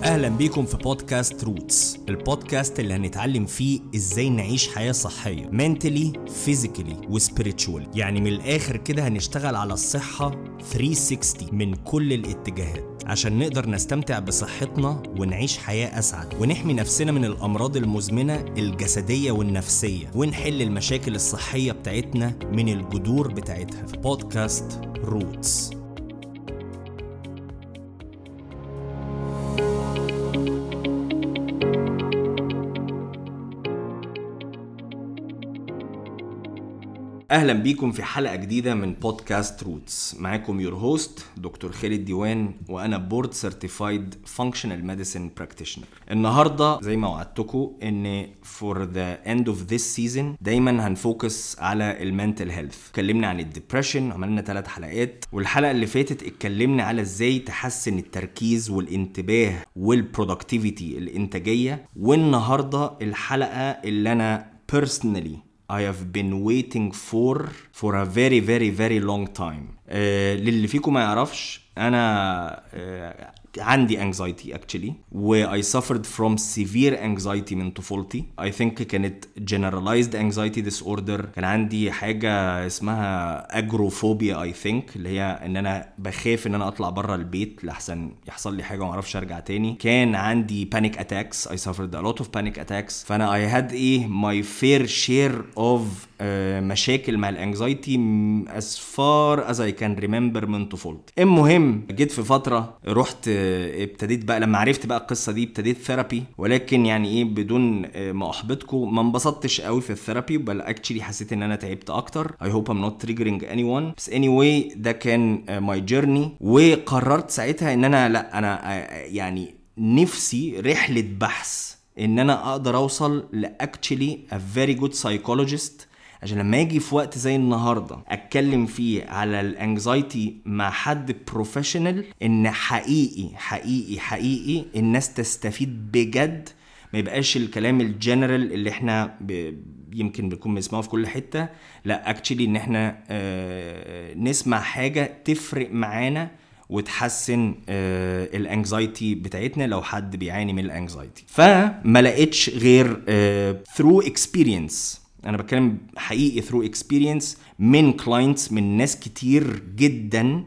اهلا بيكم في بودكاست روتس البودكاست اللي هنتعلم فيه ازاي نعيش حياه صحيه mentally physically وسبيريتشوال يعني من الاخر كده هنشتغل على الصحه 360 من كل الاتجاهات عشان نقدر نستمتع بصحتنا ونعيش حياه اسعد ونحمي نفسنا من الامراض المزمنه الجسديه والنفسيه ونحل المشاكل الصحيه بتاعتنا من الجذور بتاعتها في بودكاست روتس اهلا بيكم في حلقه جديده من بودكاست روتس معاكم يور هوست دكتور خالد ديوان وانا بورد سيرتيفايد فانكشنال ميديسن براكتيشنر النهارده زي ما وعدتكم ان فور ذا اند اوف ذيس سيزون دايما هنفوكس على المنتل هيلث اتكلمنا عن الدبريشن عملنا ثلاث حلقات والحلقه اللي فاتت اتكلمنا على ازاي تحسن التركيز والانتباه والبرودكتيفيتي الانتاجيه والنهارده الحلقه اللي انا personally I have been waiting for for a very very very long time آه للي فيكم ما يعرفش انا آه عندي anxiety actually و I suffered from severe anxiety من طفولتي I think كانت generalized anxiety disorder كان عندي حاجة اسمها agoraphobia I think اللي هي ان انا بخاف ان انا اطلع بره البيت لحسن يحصل لي حاجة وما اعرفش ارجع تاني كان عندي panic attacks I suffered a lot of panic attacks فانا I had ايه my fair share of آه مشاكل مع الانكزايتي as far as I can remember من طفولتي المهم جيت في فترة رحت ابتديت بقى لما عرفت بقى القصه دي ابتديت ثيرابي ولكن يعني ايه بدون ما احبطكم ما انبسطتش قوي في الثيرابي بل اكشلي حسيت ان انا تعبت اكتر اي هوب ام نوت تريجرينج اني ون بس اني anyway ده كان ماي جيرني وقررت ساعتها ان انا لا انا يعني نفسي رحله بحث ان انا اقدر اوصل لاكشلي ا فيري جود سايكولوجيست عشان لما اجي في وقت زي النهارده اتكلم فيه على الانكزايتي مع حد بروفيشنال ان حقيقي حقيقي حقيقي الناس تستفيد بجد ما يبقاش الكلام الجنرال اللي احنا ب... يمكن بنكون بنسمعه في كل حته لا اكشلي ان احنا آه نسمع حاجه تفرق معانا وتحسن آه الانكزايتي بتاعتنا لو حد بيعاني من الانكزايتي فما لقيتش غير ثرو آه اكسبيرينس انا بتكلم حقيقي ثرو اكسبيرينس من كلاينتس من ناس كتير جدا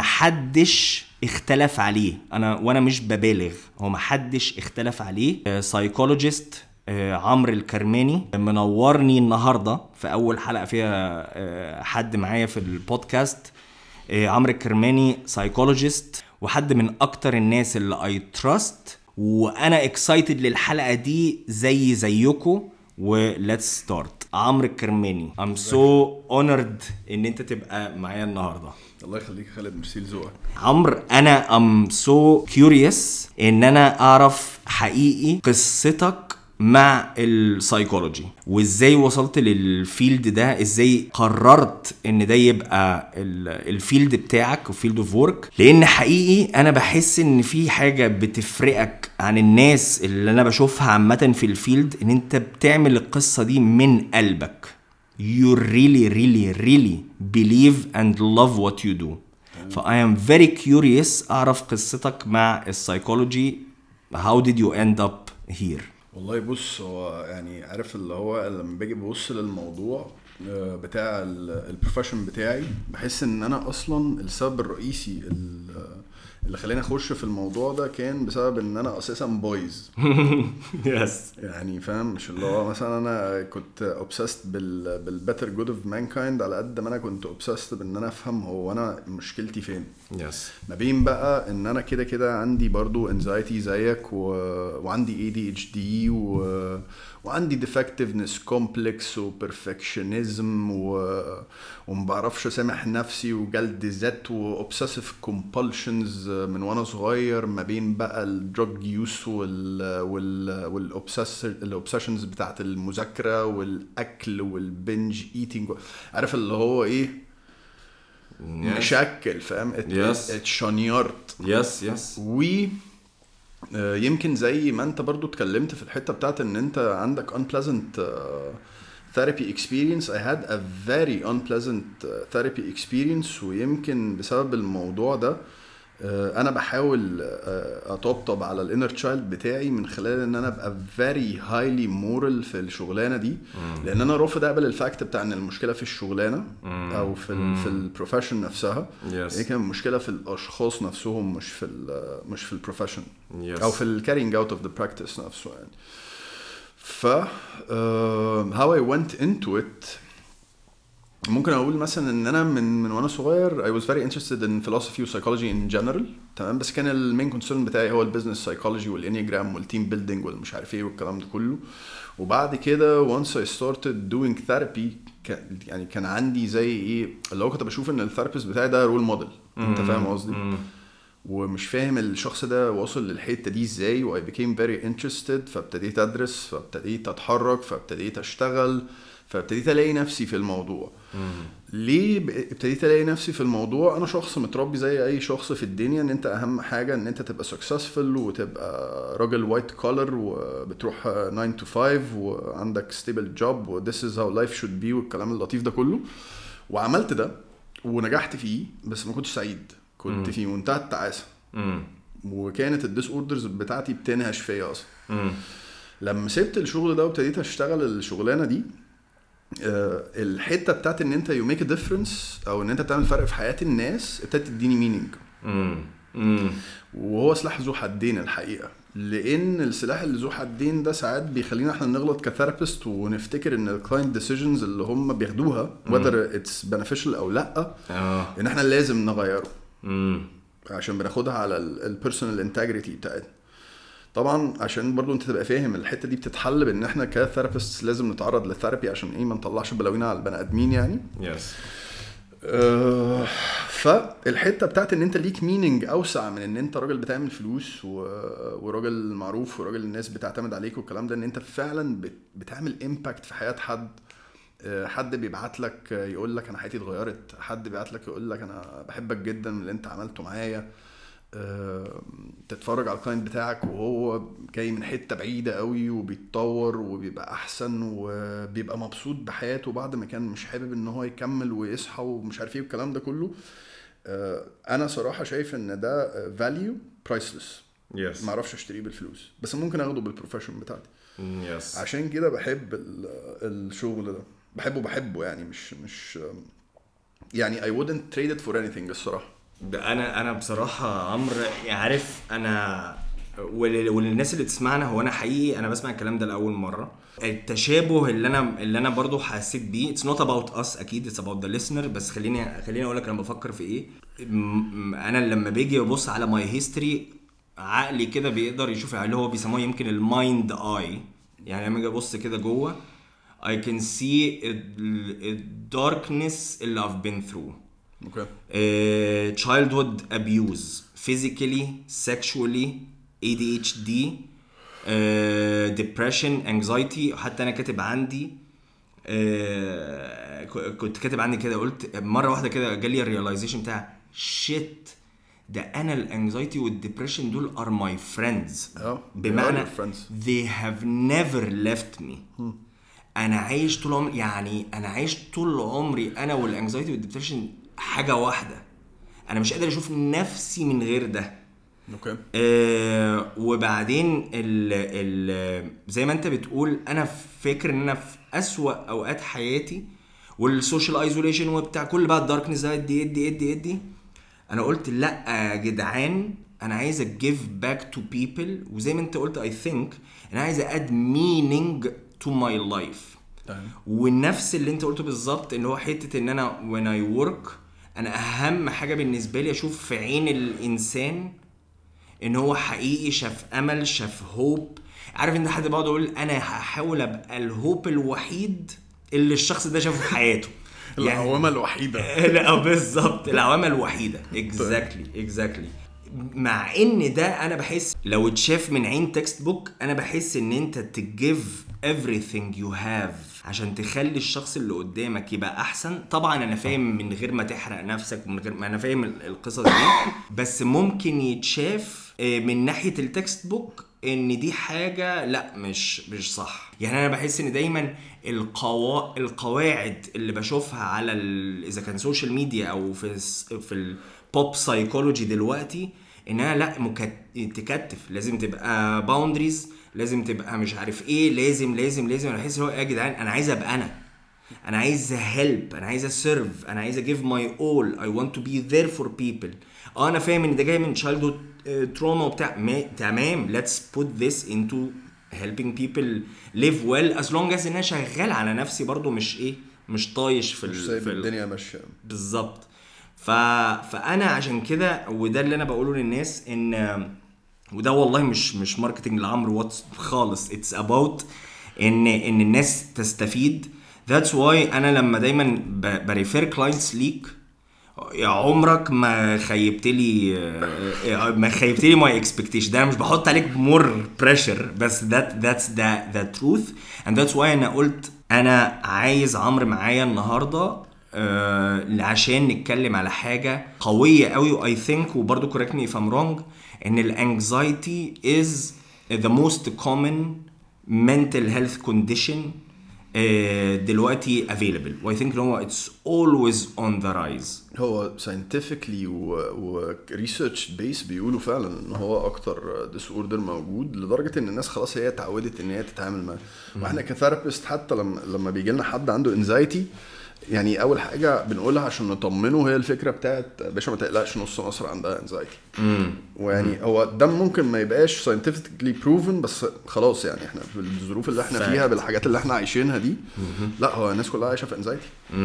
محدش اختلف عليه انا وانا مش ببالغ هو محدش اختلف عليه سايكولوجيست عمرو الكرماني منورني النهارده في اول حلقه فيها حد معايا في البودكاست عمرو الكرماني سايكولوجيست وحد من اكتر الناس اللي اي تراست وانا اكسايتد للحلقه دي زي زيكم وليتس ستارت عمرو الكرماني ام سو اونرد ان انت تبقى معايا النهارده الله يخليك يا خالد ميرسي لذوقك عمرو انا ام سو كيوريوس ان انا اعرف حقيقي قصتك مع السايكولوجي وازاي وصلت للفيلد ده ازاي قررت ان ده يبقى الفيلد بتاعك وفيلد اوف ورك لان حقيقي انا بحس ان في حاجه بتفرقك عن الناس اللي انا بشوفها عامه في الفيلد ان انت بتعمل القصه دي من قلبك you really really really believe and love what you do ف I am very curious اعرف قصتك مع السايكولوجي how did you end up here والله بص هو يعني عارف اللي هو لما باجي ببص للموضوع بتاع البروفيشن بتاعي بحس ان انا اصلا السبب الرئيسي اللي خلاني اخش في الموضوع ده كان بسبب ان انا اساسا بايظ يس يعني فاهم مش اللي هو مثلا انا كنت اوبسست بال بالبيتر جود اوف مانكايند على قد ما انا كنت اوبسست بان انا افهم هو انا مشكلتي فين يس ما بين بقى ان انا كده كده عندي برضو انزايتي زيك و... وعندي اي دي اتش دي و... وعندي ديفكتفنس كومبلكس وبرفكشنزم و... وما بعرفش اسامح نفسي وجلد ذات واوبسيسيف كومبulsions من وانا صغير ما بين بقى الدراج يوس وال وال والاوبسيشنز بتاعت المذاكره والاكل والبنج ايتنج عارف اللي هو ايه مشكل فاهم Yes. اتشنيرت يس يس و آه، يمكن زي ما انت برضو اتكلمت في الحته بتاعت ان انت عندك unpleasant uh, therapy experience I had a very unpleasant uh, therapy experience ويمكن بسبب الموضوع ده آه، انا بحاول آه، اطبطب على الانر تشايلد بتاعي من خلال ان انا ابقى فيري هايلي مورال في الشغلانه دي لان انا رافض اقبل الفاكت بتاع ان المشكله في الشغلانه او في ال في البروفيشن نفسها Yes. هي كان المشكله في الاشخاص نفسهم مش في ال مش في البروفيشن Yes. او في الكارينج اوت اوف ذا براكتس نفسه يعني ف uh, how I went into it ممكن اقول مثلا ان انا من من وانا صغير I was very interested in philosophy و psychology in general تمام بس كان المين كونسيرن بتاعي هو البيزنس سايكولوجي والانيجرام والتيم بيلدينج والمش عارف ايه والكلام ده كله وبعد كده once I started doing therapy كان يعني كان عندي زي ايه اللي هو كنت بشوف ان الثيرابيست بتاعي ده رول موديل انت فاهم قصدي؟ ومش فاهم الشخص ده واصل للحته دي ازاي و I became very interested فابتديت ادرس فابتديت اتحرك فابتديت اشتغل فابتديت الاقي نفسي في الموضوع ليه ب- ابتديت الاقي نفسي في الموضوع انا شخص متربي زي اي شخص في الدنيا ان انت اهم حاجه ان انت تبقى سكسسفul وتبقى راجل وايت كولر وبتروح 9 to 5 وعندك ستيبل جوب و this is how life should be والكلام اللطيف ده كله وعملت ده ونجحت فيه بس ما كنتش سعيد كنت في منتهى التعاسه مم. وكانت الديس اوردرز بتاعتي بتنهش فيا اصلا مم. لما سبت الشغل ده وابتديت اشتغل الشغلانه دي آه، الحته بتاعت ان انت يو ميك ديفرنس او ان انت بتعمل فرق في حياه الناس ابتدت تديني مينينج مم. مم. وهو سلاح ذو حدين الحقيقه لان السلاح اللي ذو حدين ده ساعات بيخلينا احنا نغلط كثيرابيست ونفتكر ان الكلاينت ديسيجنز اللي هم بياخدوها whether اتس beneficial او لا اه ان احنا لازم نغيره مم. عشان بناخدها على البيرسونال انتجريتي بتاعتنا طبعا عشان برضو انت تبقى فاهم الحته دي بتتحل بان احنا كثيرابيست لازم نتعرض للثيرابي عشان ايه ما نطلعش بلاوينا على البني ادمين يعني يس آه، فالحته بتاعت ان انت ليك ميننج اوسع من ان انت راجل بتعمل فلوس و... وراجل معروف وراجل الناس بتعتمد عليك والكلام ده ان انت فعلا بت... بتعمل امباكت في حياه حد آه، حد بيبعت لك يقول لك انا حياتي اتغيرت حد بيبعت لك يقول لك انا بحبك جدا من اللي انت عملته معايا آه، تتفرج على الكلاينت بتاعك وهو جاي من حته بعيده قوي وبيتطور وبيبقى احسن وبيبقى مبسوط بحياته بعد ما كان مش حابب ان هو يكمل ويصحى ومش عارف ايه والكلام ده كله آه، انا صراحه شايف ان ده فاليو برايسلس يس ما اعرفش اشتريه بالفلوس بس ممكن اخده بالبروفيشن بتاعتي يس عشان كده بحب ال- الشغل ده بحبه بحبه يعني مش مش يعني I wouldn't trade it for anything الصراحه ده انا انا بصراحه عمرو عارف انا ول- وللناس اللي تسمعنا هو انا حقيقي انا بسمع الكلام ده لاول مره التشابه اللي انا اللي انا برضو حسيت بيه اتس نوت اباوت اس اكيد اتس اباوت ذا listener بس خليني خليني اقول لك انا بفكر في ايه م- م- انا لما باجي ابص على ماي هيستوري عقلي كده بيقدر يشوف اللي هو بيسموه يمكن المايند اي يعني لما اجي ابص كده جوه I can see الداركنس اللي I've been through اوكي uh, childhood abuse physically sexually ADHD uh, depression anxiety حتى انا كاتب عندي uh, ك- كنت كاتب عندي كده قلت مره واحده كده جالي الريلايزيشن بتاع شيت ده انا الانكزايتي والدبريشن دول ار ماي فريندز اه they are بمعنى your friends. they have never left me انا عايش طول عمري يعني انا عايش طول عمري انا والانكزايتي والدبريشن حاجه واحده انا مش قادر اشوف نفسي من غير ده اوكي آه وبعدين ال ال زي ما انت بتقول انا فاكر ان انا في اسوأ اوقات حياتي والسوشيال ايزوليشن وبتاع كل بقى الداركنس ده ادي ادي ادي ادي انا قلت لا يا جدعان انا عايز جيف باك تو بيبل وزي ما انت قلت اي ثينك انا عايز اد مينينج تو ماي لايف تمام ونفس اللي انت قلته بالظبط ان هو حته ان انا when I work انا اهم حاجه بالنسبه لي اشوف في عين الانسان ان هو حقيقي شاف امل شاف هوب عارف ان حد بقعد يقول انا هحاول ابقى الهوب الوحيد اللي الشخص ده شافه في حياته العوامه الوحيده لا بالظبط العوامه الوحيده اكزاكتلي اكزاكتلي مع ان ده انا بحس لو اتشاف من عين تكست بوك انا بحس ان انت تجيف everything you have عشان تخلي الشخص اللي قدامك يبقى احسن طبعا انا فاهم من غير ما تحرق نفسك ومن غير ما انا فاهم ال- القصص دي بس ممكن يتشاف آه، من ناحيه التكست بوك ان دي حاجه لا مش مش صح يعني انا بحس ان دايما القوا... القواعد اللي بشوفها على ال... اذا كان سوشيال ميديا او في الس- في بوب سايكولوجي دلوقتي انها لا مكت... تكتف لازم تبقى باوندريز لازم تبقى مش عارف ايه لازم لازم لازم انا احس هو يا جدعان انا عايز ابقى انا انا عايز هيلب انا عايز سيرف انا عايز اجيف ماي اول اي ونت تو بي ذير فور بيبل اه انا فاهم ان ده جاي من تشايلد تروما وبتاع ما... تمام ليتس بوت ذس انتو helping people live well as long as ان انا شغال على نفسي برضو مش ايه مش طايش في ال... مش سايب في ال... الدنيا ماشيه بالظبط ف... فانا عشان كده وده اللي انا بقوله للناس ان وده والله مش مش ماركتنج لعمرو واتس خالص اتس اباوت ان ان الناس تستفيد ذاتس واي انا لما دايما ب... بريفير كلاينتس ليك يا عمرك ما خيبت لي ما خيبت لي ماي اكسبكتيشن ده انا مش بحط عليك مور بريشر بس ذات ذاتس ذا ذا تروث اند ذاتس واي انا قلت انا عايز عمرو معايا النهارده آه عشان نتكلم على حاجه قويه قوي واي ثينك وبرده كوريكت مي اف ام رونج ان الانكزايتي از ذا موست كومن mental health condition آه، دلوقتي available واي ثينك ان هو it's always on the rise هو scientifically و research بيس بيقولوا فعلا ان هو اكتر ديس اوردر موجود لدرجه ان الناس خلاص هي اتعودت ان هي تتعامل معاه واحنا كثيرابيست حتى لما لما بيجي لنا حد عنده انزايتي يعني اول حاجه بنقولها عشان نطمنه هي الفكره بتاعت باشا ما تقلقش نص مصر عندها انزايتي ويعني هو ده ممكن ما يبقاش scientifically proven بس خلاص يعني احنا في الظروف اللي احنا فيها Fact. بالحاجات اللي احنا عايشينها دي لا هو الناس كلها عايشه في انزايتي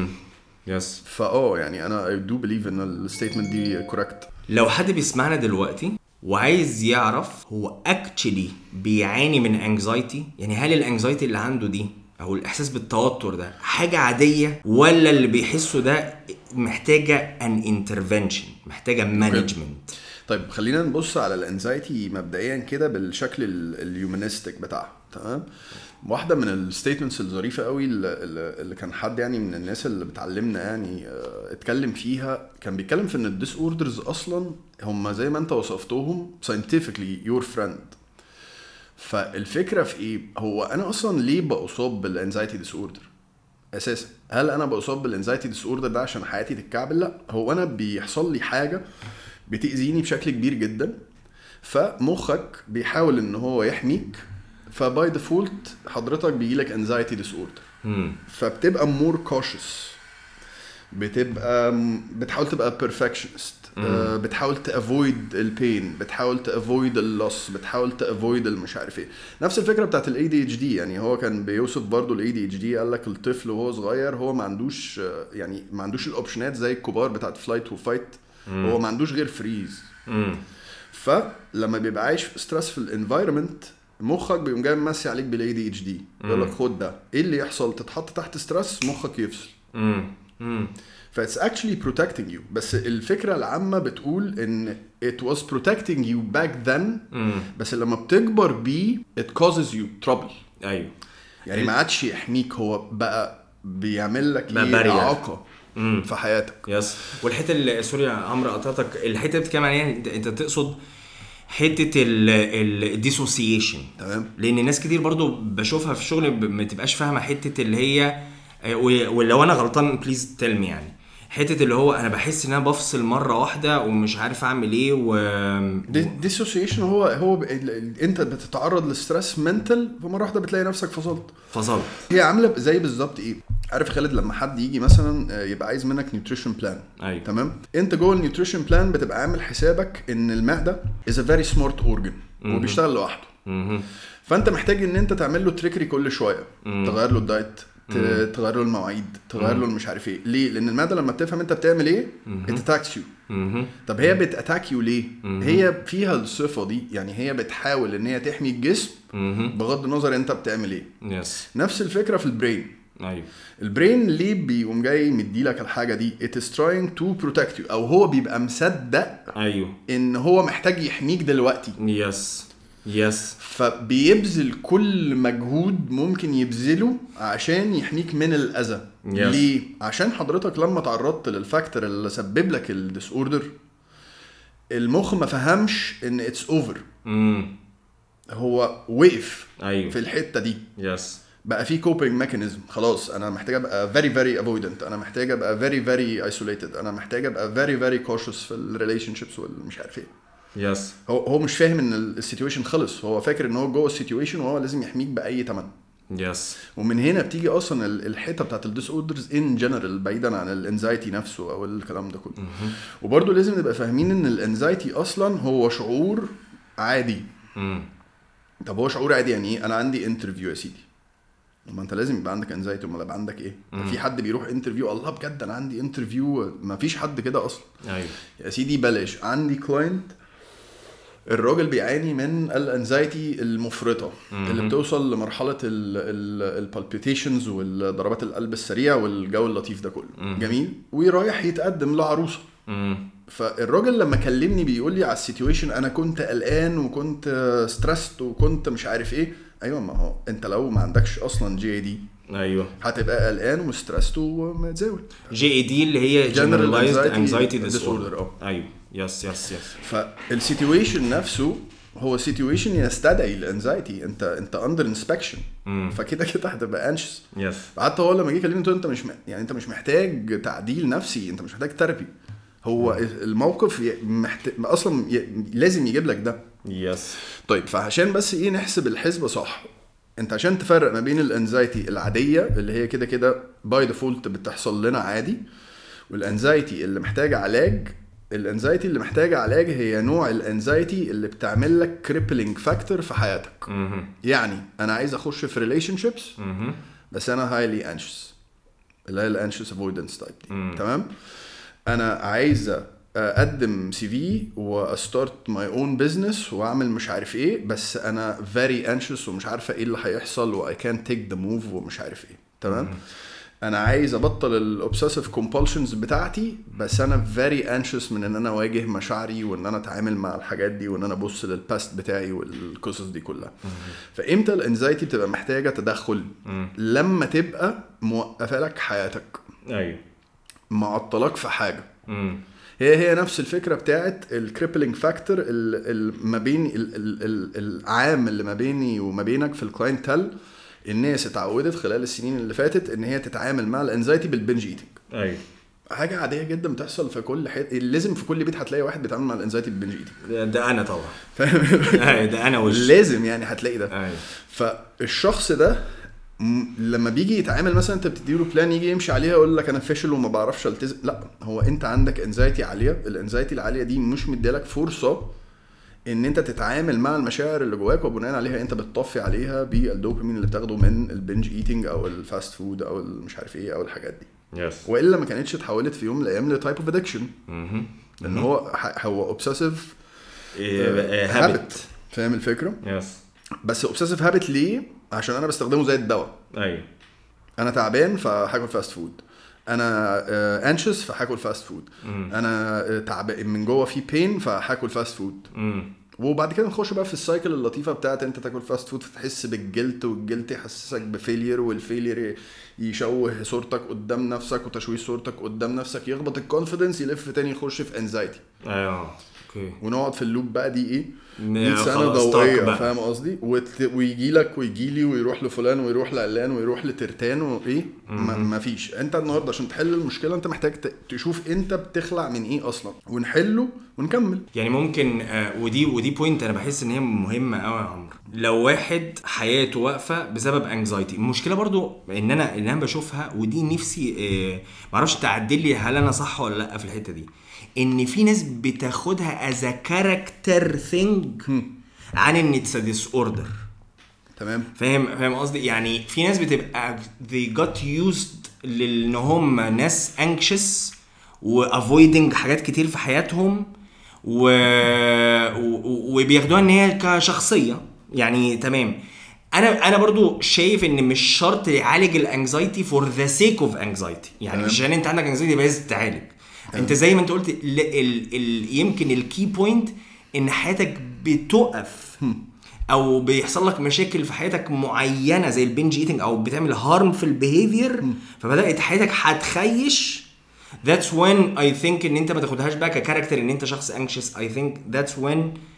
يس فاه يعني انا I do believe ان الستيتمنت دي كوركت لو حد بيسمعنا دلوقتي وعايز يعرف هو اكشلي بيعاني من انكزايتي يعني هل الانكزايتي اللي عنده دي او الاحساس بالتوتر ده حاجه عاديه ولا اللي بيحسه ده محتاجه ان انترفنشن محتاجه مانجمنت طيب خلينا نبص على الانزايتي مبدئيا كده بالشكل ال- الهيومانيستيك بتاعها تمام واحده من الستيتمنتس الظريفه قوي اللي, اللي كان حد يعني من الناس اللي بتعلمنا يعني آه، اتكلم فيها كان بيتكلم في ان الديس اوردرز اصلا هم زي ما انت وصفتهم scientifically your friend فالفكره في ايه هو انا اصلا ليه بصاب بالانزايتي ديس اوردر اساسا هل انا بصاب بالانزايتي ديس اوردر ده عشان حياتي تتكعبل لا هو انا بيحصل لي حاجه بتاذيني بشكل كبير جدا فمخك بيحاول ان هو يحميك فباي ديفولت حضرتك بيجي لك انزايتي ديس اوردر فبتبقى مور كوشس بتبقى بتحاول تبقى بيرفكشنست بتحاول تافويد البين بتحاول تافويد اللص بتحاول تافويد المش عارف ايه نفس الفكره بتاعت الاي دي اتش دي يعني هو كان بيوصف برضو الاي دي اتش دي قال لك الطفل وهو صغير هو ما عندوش آه، يعني ما عندوش الاوبشنات زي الكبار بتاعت فلايت وفايت هو ما عندوش غير فريز فلما بيبقى عايش في ستريس في الانفايرمنت مخك بيقوم جاي ممسي عليك بالاي دي اتش دي يقول لك خد ده ايه اللي يحصل تتحط تحت ستريس مخك يفصل فاتس اكشلي بروتكتنج يو بس الفكره العامه بتقول ان it was protecting you back then بس لما بتكبر بيه it causes you trouble ايوه يعني ما عادش يحميك هو بقى بيعمل لك بقى ايه barrier. اعاقه في حياتك يس والحته اللي سوري يا عمرو قطعتك الحته اللي بتتكلم عليها انت انت تقصد حته الديسوسيشن تمام لان ناس كتير برضو بشوفها في الشغل ب- ما تبقاش فاهمه حته اللي هي آه، و- ولو انا غلطان بليز تيل مي يعني حته اللي هو انا بحس ان انا بفصل مره واحده ومش عارف اعمل ايه و ديسوسيشن هو هو ب... ال- ال- انت بتتعرض لستريس منتال فمره واحده بتلاقي نفسك فصلت فصلت هي عامله زي بالظبط ايه عارف خالد لما حد يجي مثلا آه، يبقى عايز منك نيوتريشن بلان ايوه تمام انت جوه النيوتريشن بلان بتبقى عامل حسابك ان المعده از ا فيري سمارت اورجن وبيشتغل لوحده مهم. فانت محتاج ان انت تعمل له تريكري كل شويه تغير له الدايت ت- تغير له المواعيد تغير له مش عارف ايه ليه لان المعده لما بتفهم انت بتعمل ايه اتاكس يو مهم. طب هي بتاتاك يو ليه هي فيها الصفه دي يعني هي بتحاول ان هي تحمي الجسم مهم. بغض النظر انت بتعمل ايه يس نفس الفكره في البرين ايوه البرين ليه بيقوم جاي مديلك الحاجه دي it is trying to protect you او هو بيبقى مصدق ايوه ان هو محتاج يحميك دلوقتي يس يس فبيبذل كل مجهود ممكن يبذله عشان يحميك من الاذى Yes. ليه عشان حضرتك لما تعرضت للفاكتور اللي سبب لك الديس اوردر المخ ما فهمش ان اتس اوفر امم هو وقف ايوه في الحته دي يس بقى في كوبينج ميكانيزم خلاص انا محتاج ابقى فيري فيري افويدنت انا محتاج ابقى فيري فيري ايسوليتد انا محتاج ابقى فيري فيري كوشس في الريليشن شيبس والمش عارف ايه يس هو هو مش فاهم ان السيتويشن خلص هو فاكر ان هو جوه السيتويشن وهو لازم يحميك باي ثمن يس ومن هنا بتيجي اصلا ال- الحته بتاعت الديس اوردرز ان جنرال بعيدا عن الانزايتي نفسه او الكلام ده كله وبرده لازم نبقى فاهمين ان الانزايتي اصلا هو شعور عادي طب هو شعور عادي يعني ايه انا عندي انترفيو يا سيدي ما انت لازم يبقى عندك انزايتي امال يبقى عندك ايه في حد بيروح انترفيو الله بجد انا عندي انترفيو ما فيش حد كده اصلا ايوه يا سيدي بلاش عندي كلاينت الراجل بيعاني من الانزايتي المفرطه اللي بتوصل لمرحله البالبيتيشنز والضربات القلب السريع والجو اللطيف ده كله جميل ورايح يتقدم لعروسه فالراجل لما كلمني بيقول لي على السيتويشن انا كنت قلقان وكنت ستريسد وكنت مش عارف ايه ايوه ما هو انت لو ما عندكش اصلا جي دي ايوه هتبقى قلقان وستريسد ومتزاول جي اي دي اللي هي General جنرالايزد Anxiety انكزايتي Disorder، ديسوردر اه. ايوه يس يس يس فالسيتويشن نفسه هو سيتويشن يستدعي الانزايتي انت انت اندر انسبكشن فكده كده هتبقى انشس يس حتى هو لما جه يكلمني قلت له انت مش م... يعني انت مش محتاج تعديل نفسي انت مش محتاج ثيرابي هو الموقف ي... محت... اصلا ي... لازم يجيب لك ده يس طيب فعشان بس ايه نحسب الحسبه صح انت عشان تفرق ما بين الانزايتي العاديه اللي هي كده كده باي ديفولت بتحصل لنا عادي والانزايتي اللي محتاجه علاج الانزايتي اللي محتاجه علاج هي نوع الانزايتي اللي بتعمل لك كريبلينج فاكتور في حياتك يعني انا عايز اخش في ريليشن شيبس بس انا هايلي انشس اللي هي الانشس افويدنس تايب دي تمام انا عايز اقدم سي في واستارت ماي اون بزنس واعمل مش عارف ايه بس انا فيري انشس ومش عارفه ايه اللي هيحصل واي كان تيك ذا موف ومش عارف ايه تمام انا عايز ابطل الاوبسيسيف كومبulsions بتاعتي بس انا فيري انشس من ان انا اواجه مشاعري وان انا اتعامل مع الحاجات دي وان انا ابص للباست بتاعي والقصص دي كلها فامتى الانزايتي بتبقى محتاجه تدخل لما تبقى موقفه لك حياتك ايوه معطلاك في حاجه هي هي نفس الفكره بتاعت الكريبلينج فاكتور ما بين ال- ال- ال- العام اللي ما بيني وما بينك في الكلاينتال الناس اتعودت خلال السنين اللي فاتت ان هي تتعامل مع الانزايتي بالبنج ايتنج ايوه حاجه عاديه جدا بتحصل في كل حته لازم في كل بيت هتلاقي واحد بيتعامل مع الانزايتي بالبنج ايتنج ده, ده انا طبعا فاهم ايوه ده انا وش لازم يعني هتلاقي ده ايوه فالشخص ده م- لما بيجي يتعامل مثلا انت بتديله بلان يجي يمشي عليها يقول لك انا فاشل وما بعرفش التزم لا هو انت عندك انزايتي عاليه الانزايتي العاليه دي مش مديلك فرصه ان انت تتعامل مع المشاعر اللي جواك وبناء عليها انت بتطفي عليها بالدوبامين اللي بتاخده من البنج ايتنج او الفاست فود او مش عارف ايه او الحاجات دي يس والا ما كانتش اتحولت في يوم من الايام لتايب اوف ادكشن لان هو ح- هو اوبسيسيف هابت هابت فاهم الفكره يس بس اوبسيسيف هابت ليه عشان انا بستخدمه زي الدواء ايوه انا تعبان فهاكل فاست فود انا انشس فهاكل فاست فود انا آه، تعبان من جوه في بين فهاكل فاست فود وبعد كده نخش بقى في السايكل اللطيفه بتاعت انت تاكل فاست فود فتحس بالجلد والجلد يحسسك بفيلير والفيلير يشوه صورتك قدام نفسك وتشويه صورتك قدام نفسك يخبط الكونفيدنس يلف تاني يخش في انزايتي ايوه اوكي ونقعد في اللوب بقى دي ايه ن- 100 سنه خلاص طاق ضوئيه بقى. فاهم قصدي وت- ويجي لك ويجي لي ويروح لفلان ويروح لعلان ويروح لترتان وايه ما ما فيش انت النهارده عشان تحل المشكله انت محتاج ت- تشوف انت بتخلع من ايه اصلا ونحله ونكمل يعني ممكن آه، ودي ودي بوينت انا بحس ان هي مهمه قوي يا عمرو لو واحد حياته واقفه بسبب انكزايتي المشكله برضو ان انا ان انا بشوفها ودي نفسي آه، معرفش تعدل لي هل انا صح ولا لا في الحته دي ان في ناس بتاخدها از كاركتر ثينج عن ان اتس ديس اوردر تمام فاهم فاهم قصدي يعني في ناس بتبقى they got used لان هم ناس anxious وافويدنج حاجات كتير في حياتهم و... و... وبياخدوها ان هي كشخصيه يعني تمام انا انا برضو شايف ان مش شرط يعالج الانكزايتي فور ذا سيك اوف انكزايتي يعني تمام. مش عشان انت عندك انكزايتي يبقى لازم تعالج انت زي ما انت قلت ال... ال... ال... يمكن الكي بوينت ان حياتك بتقف او بيحصل لك مشاكل في حياتك معينه زي البنج ايتنج او بتعمل هارمفul بيهيفير فبدات حياتك هتخيش that's when I think ان انت ما تاخدهاش بقى ككاركتر ان انت شخص anxious I think that's when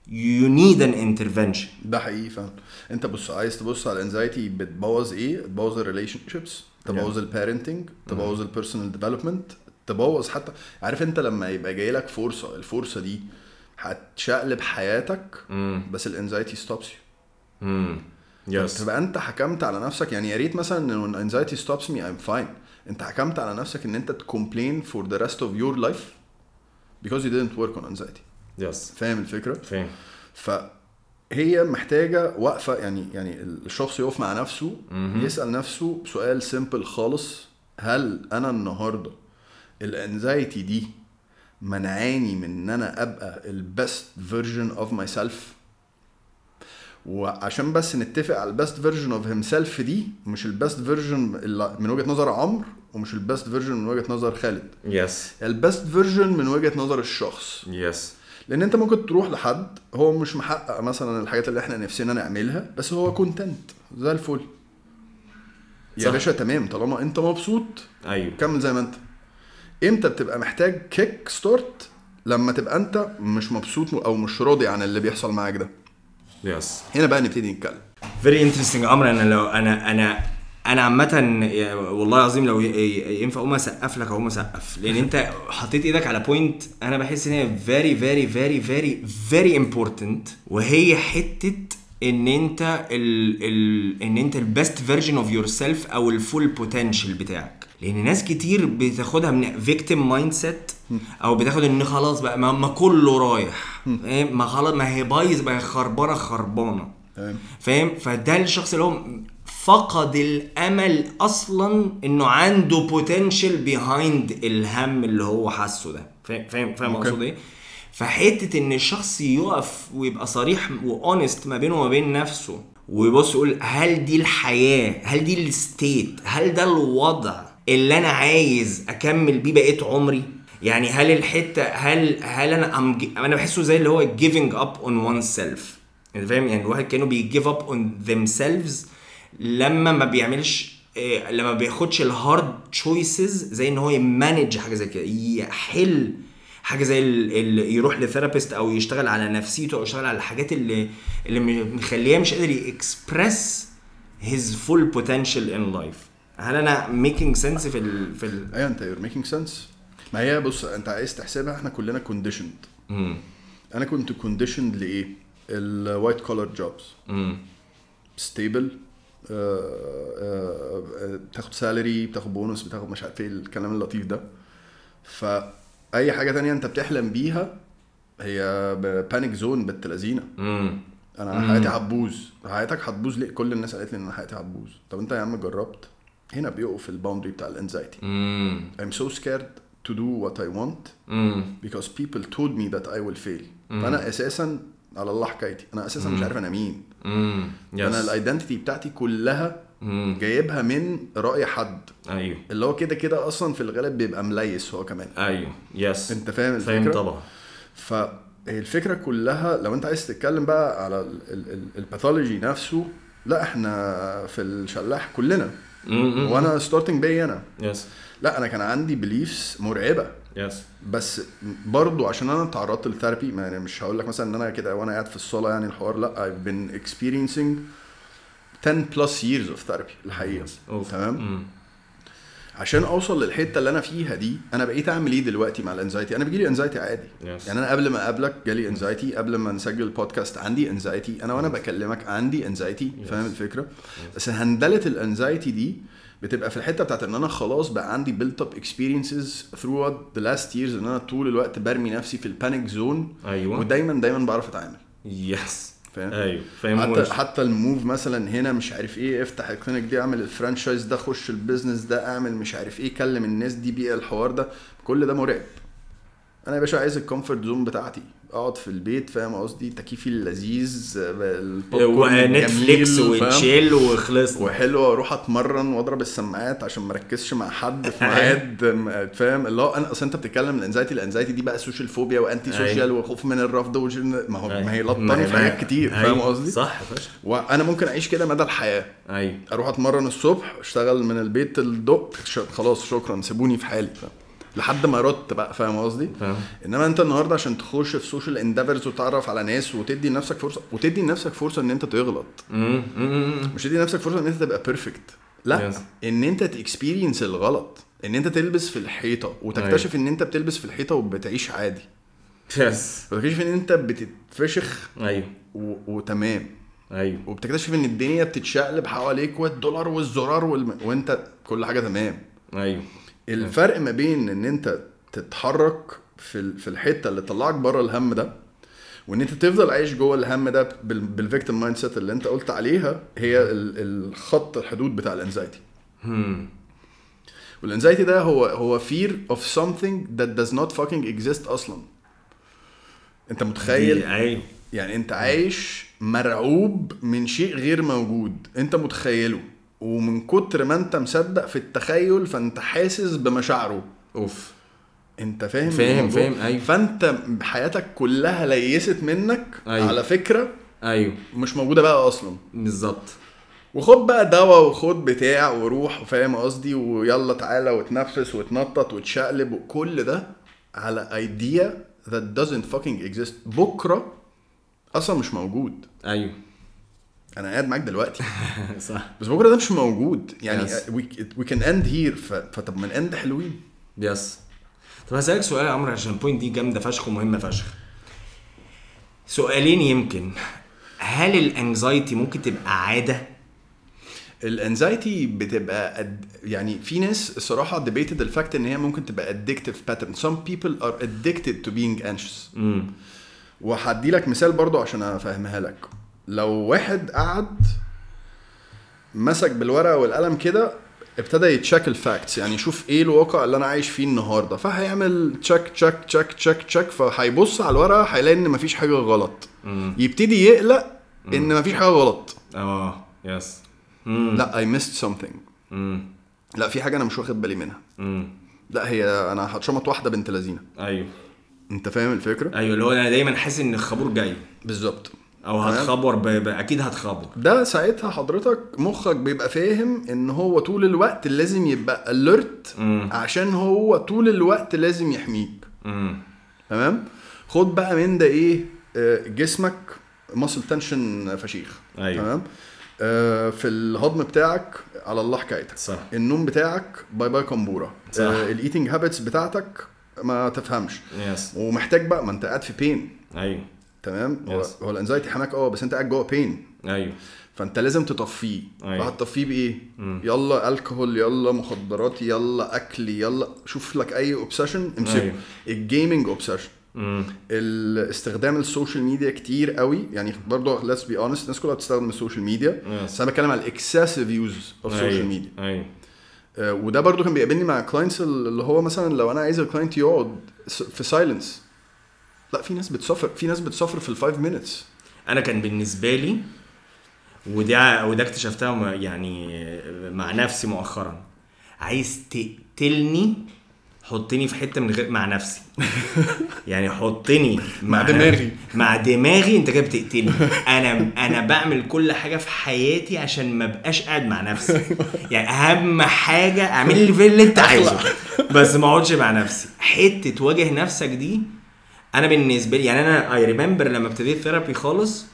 you need an intervention ده حقيقي فعلا انت بص عايز تبص على الانزايتي بتبوظ ايه بتبوظ الريليشن شيبس تبوظ البارنتنج تبوظ البيرسونال ديفلوبمنت تبوظ حتى عارف انت لما يبقى جاي لك فرصه الفرصه دي هتشقلب حياتك بس الانزايتي ستوبس يو امم يس تبقى انت حكمت على نفسك يعني يا ريت مثلا ان الانزايتي ستوبس مي ايم فاين انت حكمت على نفسك ان انت تكومبلين فور ذا ريست اوف يور لايف because you didn't work on anxiety يس فاهم الفكره؟ فاهم فهي محتاجه وقفه يعني يعني الشخص يقف مع نفسه يسال نفسه سؤال سيمبل خالص هل انا النهارده الانزايتي دي منعاني من ان انا ابقى البست فيرجن اوف ماي سيلف وعشان بس نتفق على البست فيرجن اوف هيم سيلف دي مش البست فيرجن من وجهه نظر عمرو ومش البست فيرجن من وجهه نظر خالد يس البست فيرجن من وجهه نظر الشخص يس لان انت ممكن تروح لحد هو مش محقق مثلا الحاجات اللي احنا نفسنا نعملها بس هو كونتنت زي الفل يا صح. باشا تمام طالما انت مبسوط ايوه كمل زي ما انت امتى بتبقى محتاج كيك ستارت لما تبقى انت مش مبسوط او مش راضي عن اللي بيحصل معاك ده يس هنا بقى نبتدي نتكلم فيري انترستنج عمرو انا لو انا انا انا عامة يا- والله العظيم لو ي- ي- ينفع اقوم اسقف لك اقوم اسقف لان انت حطيت ايدك على بوينت انا بحس ان هي فيري فيري فيري فيري فيري امبورتنت وهي حتة ان انت ال ال ان انت البيست فيرجن اوف يور سيلف او الفول بوتنشال بتاعك لان ناس كتير بتاخدها من فيكتيم مايند سيت او بتاخد ان خلاص بقى ما, ما كله رايح فاهم؟ ما خلاص ما هي بايظ ما هي خربانه خربانه تمام فاهم فده الشخص اللي هو فقد الامل اصلا انه عنده بوتنشال بيهايند الهم اللي هو حاسه ده فاهم فاهم فاهم أوكي. اقصد ايه فحته ان الشخص يقف ويبقى صريح واونست ما بينه وما بين نفسه ويبص يقول هل دي الحياه هل دي الستيت هل ده الوضع اللي انا عايز اكمل بيه بقيه عمري يعني هل الحته هل هل انا أم انا بحسه زي اللي هو giving up on oneself يعني فاهم يعني الواحد كانوا بيجيف اب اون ذيم سيلفز لما ما بيعملش إيه، لما ما بياخدش الهارد تشويسز زي ان هو يمانج حاجه زي كده يحل حاجه زي ال ال يروح لثيرابيست او يشتغل على نفسيته او يشتغل على الحاجات اللي اللي م- مخليه مش قادر يكسبرس هيز فول بوتنشال ان لايف هل انا ميكينج سنس في ال في ال ايوه انت يور ميكينج سنس ما هي بص انت عايز تحسبها احنا كلنا كونديشند مم. انا كنت كونديشند لايه الوايت كولر جوبز مم. ستيبل بتاخد سالري بتاخد بونص بتاخد مش عارف ايه الكلام اللطيف ده فاي حاجه تانية انت بتحلم بيها هي بانيك زون بنت لذينه مم. انا حياتي هتبوظ حياتك هتبوظ ليه كل الناس قالت لي ان حياتي هتبوظ طب انت يا عم جربت هنا بيقف الباوندري بتاع الانزايتي مم. I'm so scared to do what I want مم. because people told me that I will fail فانا اساسا على الله حكايتي انا اساسا مش عارف انا مين مم. انا يس الايدنتيتي بتاعتي كلها مم. جايبها من راي حد ايوه اللي هو كده كده اصلا في الغالب بيبقى مليس هو كمان ايوه يس انت فاهم فاهم الفكره طبعا فالفكره كلها لو انت عايز تتكلم بقى على الباثولوجي نفسه لا احنا في الشلاح كلنا مم. وانا ستارتنج بي انا يس لا انا كان عندي بليفز مرعبه يس بس برضو عشان انا تعرضت للثيرابي ما يعني مش هقول لك مثلا ان انا كده وانا قاعد في الصاله يعني الحوار لا I've been experiencing 10 plus years of therapy الحقيقه أوف. تمام مم. عشان اوصل للحته اللي انا فيها دي انا بقيت اعمل ايه دلوقتي مع الانزايتي انا بيجي انزايتي عادي Yes. يعني انا قبل ما اقابلك جالي انزايتي قبل ما نسجل البودكاست عندي انزايتي انا وانا بكلمك عندي انزايتي فاهم الفكره بس هندله الانزايتي دي بتبقى في الحته بتاعت ان انا خلاص بقى عندي بيلت اب اكسبيرينسز ثرو اوت ذا لاست ييرز ان انا طول الوقت برمي نفسي في البانيك زون ايوه ودايما دايما بعرف اتعامل يس فاهم ايوه فاهم حتى وش. حتى الموف مثلا هنا مش عارف ايه افتح الكلينيك دي اعمل الفرانشايز ده خش البيزنس ده اعمل مش عارف ايه كلم الناس دي بيئه الحوار ده كل ده مرعب انا يا باشا عايز الكومفورت زون بتاعتي اقعد في البيت فاهم قصدي تكييفي اللذيذ البوب كورن ونتفليكس الجميل، فاهم؟ وتشيل وخلصنا وحلو اروح اتمرن واضرب السماعات عشان ما اركزش مع حد في ميعاد م- فاهم اللي هو انا اصل انت بتتكلم الانزايتي الانزايتي دي بقى سوشيال فوبيا وانتي سوشيال أيوة. وخوف من الرفض وش- ما هو ما هي ما لطاني في حاجات كتير فاهم أيوة. قصدي؟ صح يا باشا وانا ممكن اعيش كده مدى الحياه ايوه اروح اتمرن الصبح اشتغل من البيت الدق ش- خلاص شكرا سيبوني في حالي فاهم؟ لحد ما ردت بقى فاهم قصدي فاهم انما انت النهارده عشان تخش في سوشيال انديفرز وتتعرف على ناس وتدي لنفسك فرصه وتدي لنفسك فرصه ان انت تغلط مم، مم، مم. مش تدي لنفسك فرصه ان انت تبقى بيرفكت لا Yes. ان انت تكسبيرينس الغلط ان انت تلبس في الحيطه وتكتشف ان انت بتلبس في الحيطه وبتعيش عادي يس وتكتشف ان انت بتتفشخ ايوه و... وتمام ايوه وبتكتشف ان الدنيا بتتشقلب حواليك والدولار والزرار والم... وانت كل حاجه تمام ايوه الفرق ما بين ان انت تتحرك في ال- في الحته اللي تطلعك بره الهم ده وان انت تفضل عايش جوه الهم ده بالفيكتيم مايند سيت اللي انت قلت عليها هي ال- الخط الحدود بتاع الانزايتي مم. والانزايتي ده هو هو fear of something that does not fucking exist اصلا انت متخيل دي- ايوه يعني انت عايش مرعوب من شيء غير موجود انت متخيله ومن كتر ما انت مصدق في التخيل فانت حاسس بمشاعره اوف انت فاهم فاهم- الموضوع؟ فاهم، أيوة. فانت حياتك كلها ليست منك أيوة. على فكره ايوه مش موجوده بقى اصلا بالظبط وخد بقى دواء وخد بتاع وروح فاهم قصدي ويلا تعالى وتنفس وتنطط وتشقلب وكل ده على ايديا that doesn't fucking exist بكره اصلا مش موجود ايوه انا قاعد معاك دلوقتي صح بس بكره ده مش موجود يعني Yes. we, we can end here ف... فطب ما نend حلوين يس طب هسألك سؤال يا عمرو عشان البوينت دي جامده فشخ ومهمه فشخ سؤالين يمكن هل الانكزايتي ممكن تبقى عاده الانزايتي بتبقى أد... يعني في ناس الصراحه debated الفاكت ان هي ممكن تبقى addictive pattern some people are addicted to being anxious امم وهدي لك مثال برضو عشان افهمها لك لو واحد قعد مسك بالورقه والقلم كده ابتدى يتشيك الفاكتس يعني يشوف ايه الواقع اللي انا عايش فيه النهارده فهيعمل تشيك تشيك تشيك تشيك تشيك فهيبص على الورقه هيلاقي ان مفيش حاجه غلط يبتدي يقلق ان مفيش حاجه غلط اه يس لا اي missed something امم لا في حاجه انا مش واخد بالي منها امم لا هي انا هتشمط واحده بنت لذينه ايوه انت فاهم الفكره ايوه اللي هو انا دايما حاسس ان الخبور جاي بالظبط او تمام. هتخبر ب... ب... اكيد هتخبر ده ساعتها حضرتك مخك بيبقى فاهم ان هو طول الوقت لازم يبقى alert مم. عشان هو طول الوقت لازم يحميك امم تمام خد بقى من ده ايه آه، جسمك ماسل تنشن فشيخ أيوة. تمام آه، في الهضم بتاعك على الله حكايتك صح. النوم بتاعك باي باي كمبوره صح. الايتنج هابتس بتاعتك ما تفهمش يس ومحتاج بقى ما انت قاعد في بين ايوه تمام هو, Yes. هو الانزايتي حماك اه بس انت قاعد جوه بين ايوه فانت لازم تطفيه أيوة. فهتطفيه بايه يلا الكحول يلا مخدرات يلا اكل يلا شوف لك اي اوبسيشن امسكه أيوة. الجيمنج اوبسيشن امم الاستخدام السوشيال ميديا كتير قوي يعني برضه ليتس بي اونست الناس كلها بتستخدم السوشيال ميديا Yes. بس انا بتكلم على الاكسسيف يوز اوف سوشيال ميديا ايوه وده برضه كان بيقابلني مع كلاينتس اللي هو مثلا لو انا عايز الكلاينت يقعد س- في سايلنس لا في ناس بتسافر في ناس بتسافر في الفايف مينتس انا كان بالنسبه لي وده وده اكتشفتها م- يعني مع نفسي مؤخرا عايز تقتلني حطني في حته من غير مع نفسي يعني حطني مع دماغي. مع دماغي انت كده بتقتلني انا انا بعمل كل حاجه في حياتي عشان ما ابقاش قاعد مع نفسي يعني اهم حاجه اعمل لي في اللي انت عايزه بس ما اقعدش مع نفسي حته تواجه نفسك دي انا بالنسبه لي يعني انا اي ريمبر لما ابتديت ثيرابي خالص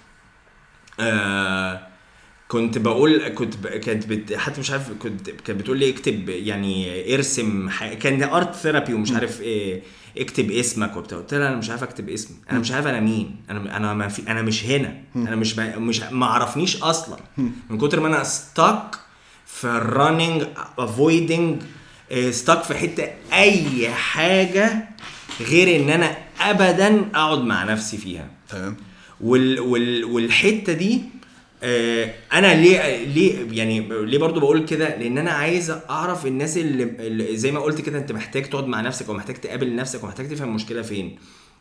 آه كنت بقول كنت ب... كانت بت... حتى مش عارف كنت كانت بتقول لي اكتب يعني ارسم ح... كان ارت ثيرابي ومش عارف ايه اكتب اسمك وبتاع قلت لها انا مش عارف اكتب اسمي انا مش عارف انا مين انا انا ما في... انا مش هنا انا مش ب... مش ما اعرفنيش اصلا من كتر ما انا ستاك في الرننج افويدنج ستاك في حته اي حاجه غير ان انا ابدا اقعد مع نفسي فيها تمام وال وال والحته دي آه، انا ليه ليه يعني ليه برضو بقول كده لان انا عايز اعرف الناس اللي, اللي زي ما قلت كده انت محتاج تقعد مع نفسك ومحتاج تقابل نفسك ومحتاج تفهم المشكله فين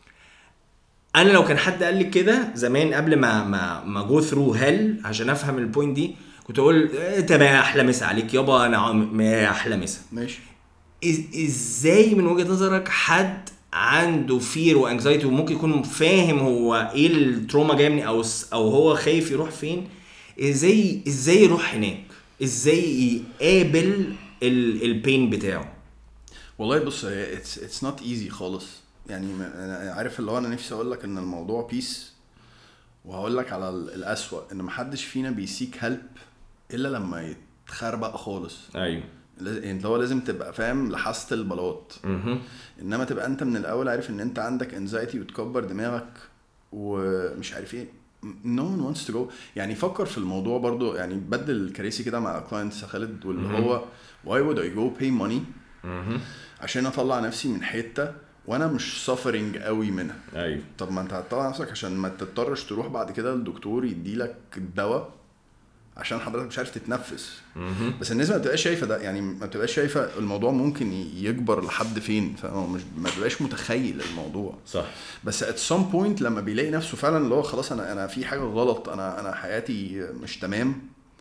انا لو كان حد قال لي كده زمان قبل ما ما ما جو ثرو هيل عشان افهم البوينت دي كنت اقول إيه، تمام احلى مسا عليك يابا انا عم- ما احلى مسا ماشي إز- ازاي من وجهه نظرك حد عنده فير وانكزايتي وممكن يكون فاهم هو ايه التروما جايه مني او س- او هو خايف يروح فين ازاي ازاي يروح هناك ازاي يقابل ال- البين بتاعه والله بص هي اتس اتس نوت ايزي خالص يعني ما- انا عارف اللي هو انا نفسي اقول لك ان الموضوع بيس وهقول لك على ال- الاسوأ ان محدش فينا بيسيك هيلب الا لما يتخربق خالص ايوه لاز- يعني اللي هو لازم تبقى فاهم لحست البلاط اها انما تبقى انت من الاول عارف ان انت عندك انزايتي وتكبر دماغك ومش عارف ايه no one wants to go يعني فكر في الموضوع برضو يعني بدل الكراسي كده مع كلاينتس يا خالد واللي مهم. هو why would I go pay money اها عشان اطلع نفسي من حته وانا مش سافرنج قوي منها ايوه طب ما انت هتطلع نفسك عشان ما تضطرش تروح بعد كده للدكتور يديلك الدواء عشان حضرتك مش عارف تتنفس اها بس الناس ما بتبقاش شايفه ده يعني ما بتبقاش شايفه الموضوع ممكن ي- يكبر لحد فين فهو مش ما بيبقاش متخيل الموضوع صح بس at some point لما بيلاقي نفسه فعلا اللي هو خلاص انا انا في حاجه غلط انا انا حياتي مش تمام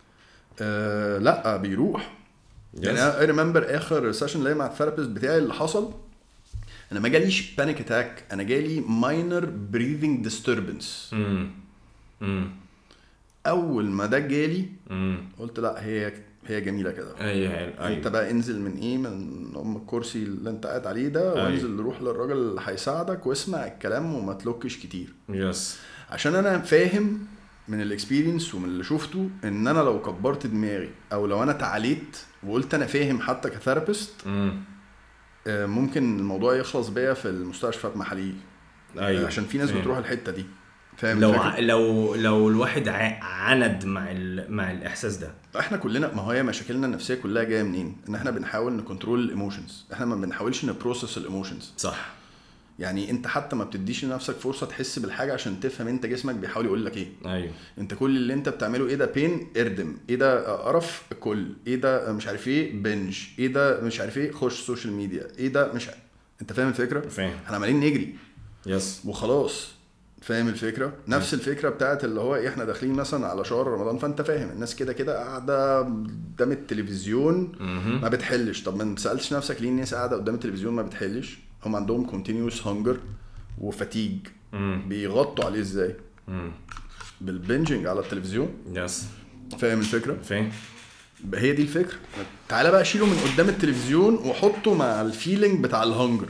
آه لا بيروح يعني انا ريمبر اخر سيشن ليا مع الثيرابيست بتاعي اللي حصل انا ما جاليش بانيك اتاك انا جالي ماينر بريذنج ديستربنس امم امم اول ما ده جالي امم قلت لا هي هي جميله كده ايوه انت ايوه بقى انزل من ايه من ام الكرسي اللي انت قاعد عليه ده أيوة. وانزل روح للراجل اللي هيساعدك واسمع الكلام وما تلوكش كتير يس عشان انا فاهم من الاكسبيرينس ومن اللي شفته ان انا لو كبرت دماغي او لو انا تعاليت وقلت انا فاهم حتى كثيرابيست امم آه، ممكن الموضوع يخلص بيا في المستشفى محاليل ايوه عشان في ناس فاهم. بتروح الحته دي فاهم لو الفكرة؟ ع- لو لو الواحد ع- عند مع ال... مع الاحساس ده احنا كلنا ما هي مشاكلنا النفسيه كلها جايه منين ان احنا بنحاول نكنترول الايموشنز احنا ما بنحاولش نبروسس الايموشنز صح يعني انت حتى ما بتديش لنفسك فرصه تحس بالحاجه عشان تفهم انت جسمك بيحاول يقول لك ايه ايوه انت كل اللي انت بتعمله ايه ده بين اردم ايه ده قرف كل ايه ده مش عارف ايه بنج ايه ده مش عارف ايه خش سوشيال ميديا ايه ده مش ع- انت فاهم الفكره فاهم احنا عمالين نجري يس وخلاص فاهم الفكره نفس الفكره بتاعت اللي هو ايه احنا داخلين مثلا على شهر رمضان فانت فاهم الناس كده كده قاعده قدام التلفزيون مهم. ما بتحلش طب ما سالتش نفسك ليه الناس قاعده قدام التلفزيون ما بتحلش هم عندهم كونتينيوس هانجر وفاتيج مم. بيغطوا عليه ازاي مم. بالبنجنج على التلفزيون يس فاهم الفكره فاهم هي دي الفكره تعالى بقى شيله من قدام التلفزيون وحطه مع الفيلينج بتاع الهانجر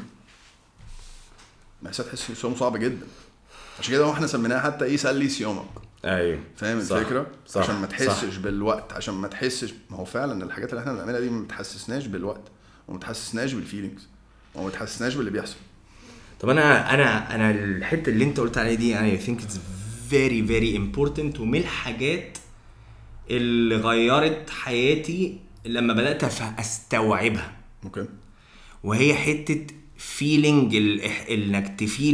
بس هتحس ان صوم صعب جدا عشان كده هو احنا سميناها حتى ايه سلي صيامك ايوه فاهم صح. الفكره صح. عشان ما صح. تحسش بالوقت عشان ما تحسش ما هو فعلا الحاجات اللي احنا بنعملها دي ما بتحسسناش بالوقت وما بتحسسناش بالفيلينجز وما بتحسسناش باللي بيحصل طب انا انا انا الحته اللي انت قلت عليها دي انا ثينك اتس فيري فيري امبورتنت ومن الحاجات اللي غيرت حياتي لما بدات أف- استوعبها اوكي وهي حته فيلينج انك تفيل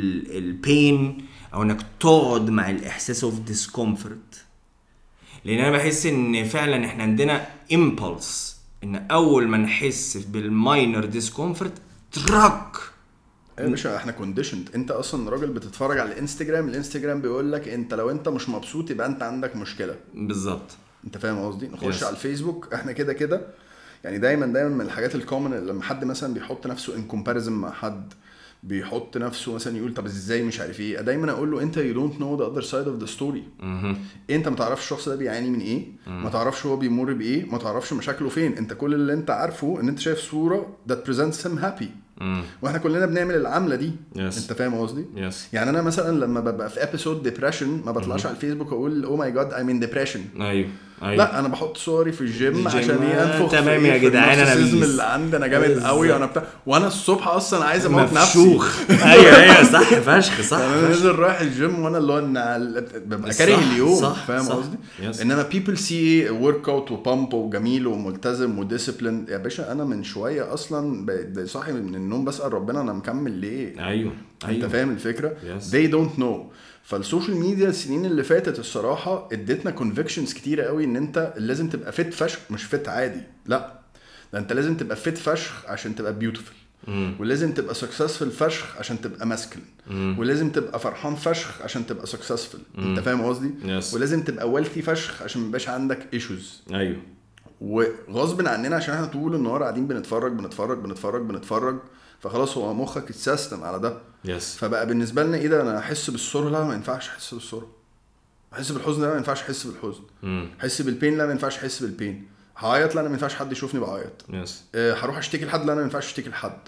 البين او انك تقعد مع الاحساس اوف ديسكومفورت لان انا بحس ان فعلا احنا عندنا امبلس ان اول ما نحس بالماينر ديسكومفورت تراك يا باشا احنا كونديشند انت اصلا راجل بتتفرج على الانستجرام الانستجرام بيقول لك انت لو انت مش مبسوط يبقى انت عندك مشكله بالظبط انت فاهم قصدي نخش Yes. على الفيسبوك احنا كده كده يعني دايما دايما من الحاجات الكومن لما حد مثلا بيحط نفسه ان كومباريزن مع حد بيحط نفسه مثلا يقول طب ازاي مش عارف ايه دايما اقول له انت يو دونت نو ذا اذر سايد اوف ذا ستوري مهم. انت ما تعرفش الشخص ده بيعاني من ايه ما تعرفش هو بيمر بايه ما تعرفش مشاكله فين انت كل اللي انت عارفه ان انت شايف صوره that presents him happy مم. واحنا كلنا بنعمل العمله دي Yes. انت فاهم قصدي يس يعني انا مثلا لما ببقى في ابيسود ديبريشن ما بطلعش على الفيسبوك اقول او ماي جاد ايم ان ديبريشن ايوه ايوه لا انا بحط صوري في الجيم الجيم، عشان ايه آه، انفخ تمام في يا إيه؟ في جدعان، أنا النارسيسيزم بيس. اللي عندي انا جامد قوي بالظبط. انا بتاع وانا الصبح اصلا عايز اموت نفسي مفشوخ ايوه ايوه صح فشخ صح انا فشخ. نازل رايح الجيم وانا اللي هو إن- ببقى صح، كاره اليوم صح، فاهم صح. قصدي؟ Yes. انما بيبل سي ورك اوت وبامب وجميل وملتزم وديسيبلين يا باشا انا من شويه اصلا ب- صاحي من النوم بسال ربنا انا مكمل ليه؟ ايوه انت ايوه فاهم الفكره Yes. they don't know فالسوشيال ميديا السنين اللي فاتت الصراحه ادتنا كونفكشنز كتيره قوي ان انت لازم تبقى فت فشخ مش فت عادي لا ده انت لازم تبقى فت فشخ عشان تبقى بيوتيفul مم. ولازم تبقى سكسسفل فشخ عشان تبقى ماسكلين مم. ولازم تبقى فرحان فشخ عشان تبقى سكسسفل انت مم. فاهم قصدي Yes. ولازم تبقى ويلثي فشخ عشان ما يبقاش عندك ايشوز ايوه وغصب عننا عشان احنا طول النهار قاعدين بنتفرج بنتفرج بنتفرج بنتفرج فخلاص هو مخك اتسيستم على ده يس فبقى بالنسبه لنا ايه ده انا احس بالسر لا ما ينفعش احس بالسر احس بالحزن لا ما ينفعش احس بالحزن مم. احس بالبين لا ما ينفعش احس بالبين هعيط لا انا ما ينفعش حد يشوفني بعيط يس آه، هروح اشتكي لحد لا انا ما ينفعش اشتكي لحد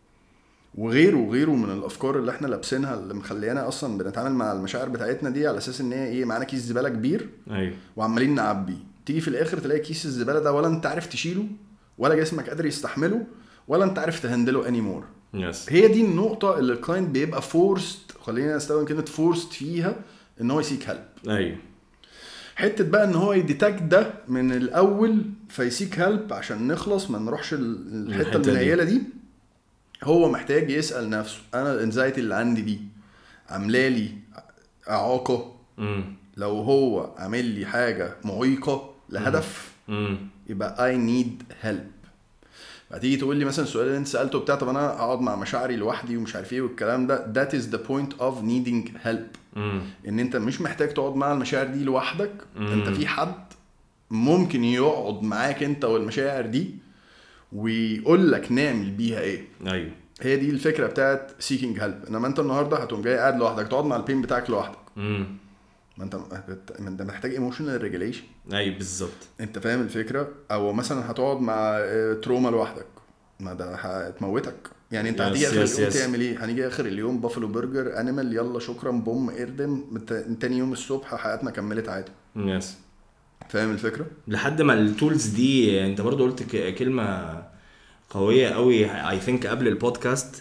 وغيره وغيره من الافكار اللي احنا لابسينها اللي مخليانا اصلا بنتعامل مع المشاعر بتاعتنا دي على اساس ان هي ايه معانا كيس زباله كبير ايوه وعمالين نعبيه تيجي في الاخر تلاقي كيس الزباله ده ولا انت عارف تشيله ولا جسمك قادر يستحمله ولا انت عارف تهندله اني مور يس هي دي النقطه اللي الكلاينت بيبقى فورست خلينا نستخدم كلمه فورست فيها ان هو يسيك هيلب ايوه حته بقى ان هو يديتكت ده من الاول فيسيك هيلب عشان نخلص ما نروحش ال- الحته الحتة دي. المنيله دي هو محتاج يسال نفسه انا الانزايتي اللي عندي دي عامله لي اعاقه امم لو هو عامل لي حاجه معيقه لهدف امم يبقى I need help هتيجي تقول لي مثلا السؤال اللي انت سالته بتاع طب انا اقعد مع مشاعري لوحدي ومش عارف ايه والكلام ده that is the point of needing help امم ان انت مش محتاج تقعد مع المشاعر دي لوحدك مم. انت في حد ممكن يقعد معاك انت والمشاعر دي ويقول لك نعمل بيها ايه ايوه هي دي الفكره بتاعت seeking help انما انت النهارده هتقوم جاي قاعد لوحدك تقعد مع البين بتاعك لوحدك امم ما انت ما انت محتاج ايموشنال ريجوليشن ايوه بالظبط انت فاهم الفكره او مثلا هتقعد مع تروما لوحدك ما ده هتموتك يعني انت Yes, هتيجي اخر yes, اليوم yes. تعمل ايه هنيجي اخر اليوم بافلو برجر انيمال يلا شكرا بوم اردم مت- تاني يوم الصبح حياتنا كملت عادي يس فاهم الفكره لحد ما التولز دي انت برضو قلت ك- كلمه قويه قوي اي ثينك قبل البودكاست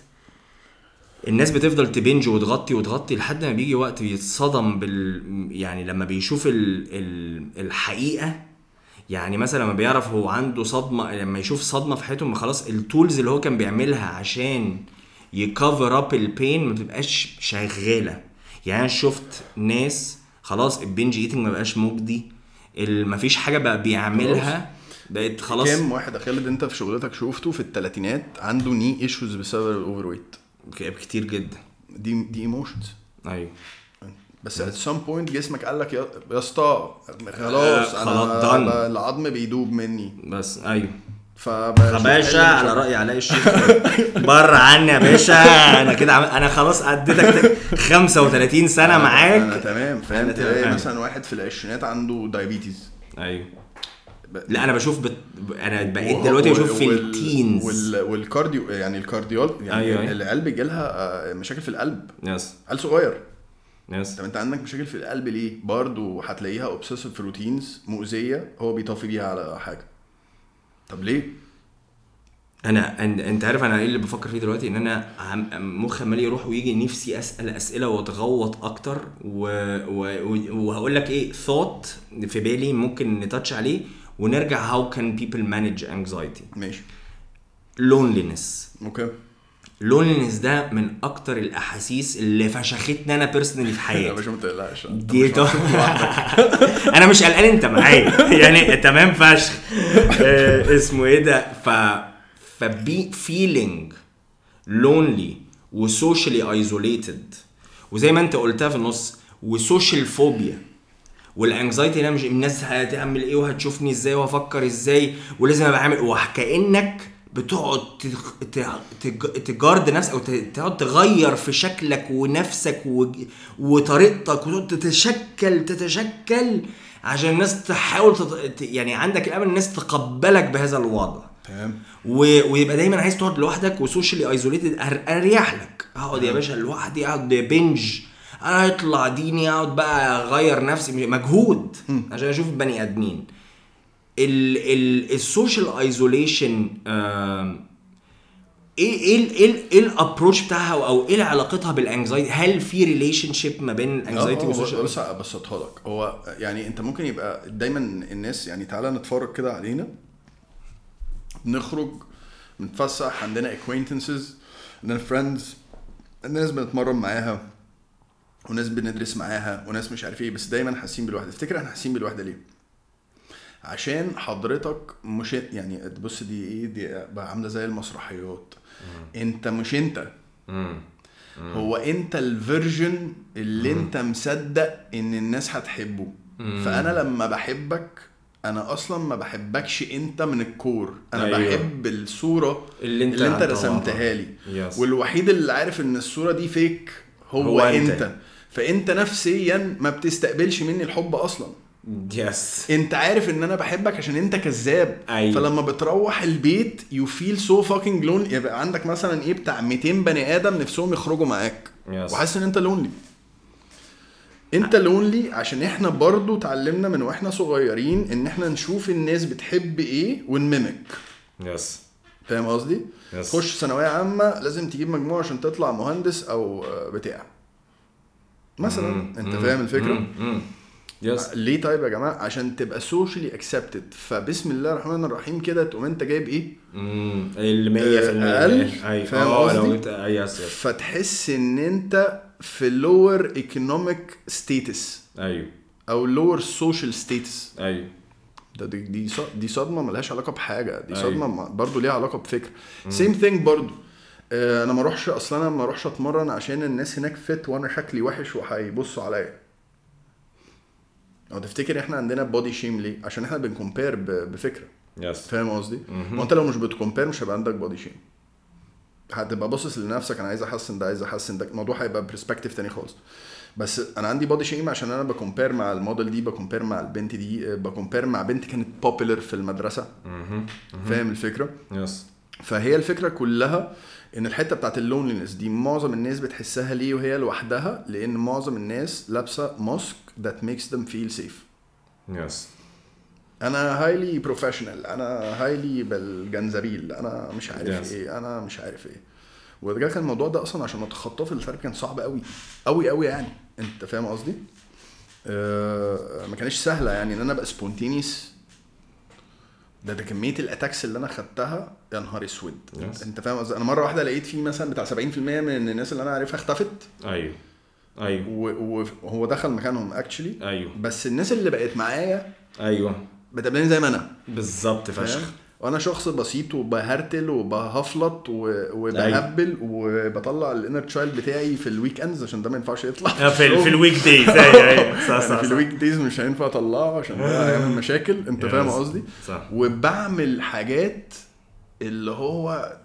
الناس بتفضل تبنج وتغطي وتغطي لحد ما بيجي وقت يتصدم بال يعني لما بيشوف ال... ال... الحقيقه يعني مثلا لما بيعرف هو عنده صدمه لما يشوف صدمه في حياته ما خلاص التولز اللي هو كان بيعملها عشان يكفر اب البين ما بتبقاش شغاله يعني انا شفت ناس خلاص البنج ايتنج ما بقاش مجدي ال- مفيش حاجه بقى بيعملها بقت خلاص كام واحد يا خالد انت في شغلتك شفته في الثلاثينات عنده ني ايشوز بسبب الاوفر ويت ك- كتير جدا دي دي ايموشنز ايوه بس at some point جسمك قال لك يا يا اسطى خلاص آه، انا خلاص done. ب- العظم بيدوب مني بس ايوه فبشوف يا باشا حل على راي علاء الشيخ بره عني يا باشا انا كده عم... انا خلاص اديتك 35 سنه انا معاك تمام فاهم أنا تلاقي تمام. مثلا واحد في العشرينات عنده دايابيتيز ايوه لا انا بشوف بت... انا بقيت وه- دلوقتي وال- بشوف في وال- التينز وال... والكارديو يعني الكارديول يعني أيوة، أيوة أيوة. العيال بيجي لها مشاكل في القلب يس عيل صغير يس طب انت عندك مشاكل في القلب ليه؟ برضه هتلاقيها اوبسيسيف روتينز مؤذيه هو بيطفي بيها على حاجه طب ليه؟ انا انت, انت عارف انا ايه اللي بفكر فيه دلوقتي ان انا عم- مخي عمال يروح ويجي نفسي اسال اسئله واتغوط اكتر و... و... و- وهقول لك ايه ثوت في بالي ممكن نتاتش عليه ونرجع هاو كان بيبل مانج انكزايتي ماشي لونلينس اوكي لونلينس ده من اكتر الاحاسيس اللي فشختني انا بيرسونالي في يا حياتي باشا ما تقلقش انت دي مش تو- محسوب لوحدك. انا مش قلقان انت معايا يعني تمام فشخ آه، اسمه ايه ده ف فبي فيلينج لونلي وسوشيالي ايزوليتد وزي ما انت قلتها في النص وسوشيال فوبيا والانكزايتي ده مش الناس هتعمل ايه وهتشوفني ازاي وهفكر ازاي ولازم ابقى عامل وكانك بتقعد تغ- ت- تج- تجارد نفسك او ت- تقعد تغير في شكلك ونفسك وج- وطريقتك وتقعد تتشكل تتشكل عشان الناس تحاول تط... ت- يعني عندك الامل الناس تقبلك بهذا الوضع تمام و... ويبقى دايما عايز تقعد لوحدك وسوشيالي ايزوليتد اريح لك اقعد يا باشا لوحدي اقعد بنج انا اطلع ديني اقعد بقى اغير نفسي مجهود عشان اشوف البني ادمين ال ال السوشيال ايزوليشن ايه ايه ال- ايه ال- ايه الابروش بتاعها او- او ايه علاقتها بالانكزايتي هل في ريليشن شيب ما بين الانكزايتي اه والسوشيال بص ابسطها لك هو يعني انت ممكن يبقى دايما الناس يعني تعالى نتفرج كده علينا نخرج نتفسح عندنا acquaintances عندنا friends الناس بنتمرن معاها وناس بندرس معاها وناس مش عارف ايه بس دايما حاسين بالوحده تفتكر احنا حاسين بالوحده ليه عشان حضرتك مش يعني بص دي ايه دي بقى عامله زي المسرحيات انت مش انت هو انت الفيرجن اللي انت مصدق ان الناس هتحبه فانا لما بحبك انا اصلا ما بحبكش انت من الكور انا أيوة. أيوه. بحب الصوره اللي انت اللي انت هتطلعها. رسمتها لي Yes. والوحيد اللي عارف ان الصوره دي فيك هو, هو هو أنت. انت. انت فانت نفسيا ما بتستقبلش مني الحب اصلا يس انت عارف ان انا بحبك عشان انت كذاب أيوة. فلما بتروح البيت يو فيل سو فاكينج لون يبقى عندك مثلا ايه بتاع 200 بني ادم نفسهم يخرجوا معاك Yes. وحاسس ان انت لونلي انت لونلي عشان احنا برضو اتعلمنا من واحنا صغيرين ان احنا نشوف الناس بتحب ايه ونممك يس فاهم قصدي؟ Yes. خش ثانويه عامه لازم تجيب مجموع عشان تطلع مهندس او آه، بتاع مثلا انت فاهم الفكره؟ يس ليه طيب يا جماعه عشان تبقى سوشيالي اكسبتد فبسم الله الرحمن الرحيم كده تقوم انت جايب ايه ال 100% أقل، ايوه فاهم اه قصدي؟ لو انت يس يس فتحس ان انت في لور ايكونوميك ستيتس ايوه او لور سوشيال ستيتس ايوه ده دي دي, ص- دي صدمه ملهاش علاقه بحاجه دي أيوة. صدمه م- برضو ليها علاقه بفكر سيم ثينج برضو آه، انا ما اروحش اصلا انا ما اروحش اتمرن عشان الناس هناك فت وانا شكلي وحش وهيبصوا عليا او تفتكر احنا عندنا بودي شيم ليه عشان احنا بنكومبير ب- بفكره يس فاهم قصدي وانت لو مش بتكومبير مش هيبقى عندك بودي شيم هتبقى باصص لنفسك انا عايز احسن ده عايز احسن ده الموضوع هيبقى برسبكتيف تاني خالص بس انا عندي بودي شيم عشان انا بكومبير مع الموديل دي بكومبير مع البنت دي آه، بكومبير مع بنت كانت بوبيلر في المدرسه فاهم الفكره يس فهي الفكره كلها ان الحته بتاعت اللونلينس دي معظم الناس بتحسها ليه وهي لوحدها لان معظم الناس لابسه ماسك ذات ميكس them فيل سيف يس انا هايلي بروفيشنال انا هايلي بالجنزبيل انا مش عارف Yes. ايه انا مش عارف ايه وده كان الموضوع ده اصلا عشان اتخطاه في الفرق كان صعب قوي قوي قوي يعني انت فاهم قصدي آه ما كانش سهله يعني ان انا ابقى سبونتينيس ده ده كميه الاتاكس اللي انا خدتها يا نهار اسود Yes. انت فاهم قصدي انا مره واحده لقيت في مثلا بتاع 70% من الناس اللي انا عارفها اختفت ايوه ايوه و- وهو دخل مكانهم اكشلي ايوه بس الناس اللي بقت معايا ايوه بتقابلني زي ما انا بالظبط فشخ فاهم وانا شخص بسيط وبهرتل وبهفلط و- وبهبل وبطلع الانر تشايلد بتاعي في الويك اندز عشان ده ما ينفعش يطلع آه، في ال- الشغل. في الويك دايز ايوه ايوه صح أنا صح في صح. الويك دايز مش هينفع اطلعه عشان ده هيعمل مشاكل انت Yes. فاهم قصدي صح وبعمل حاجات اللي هو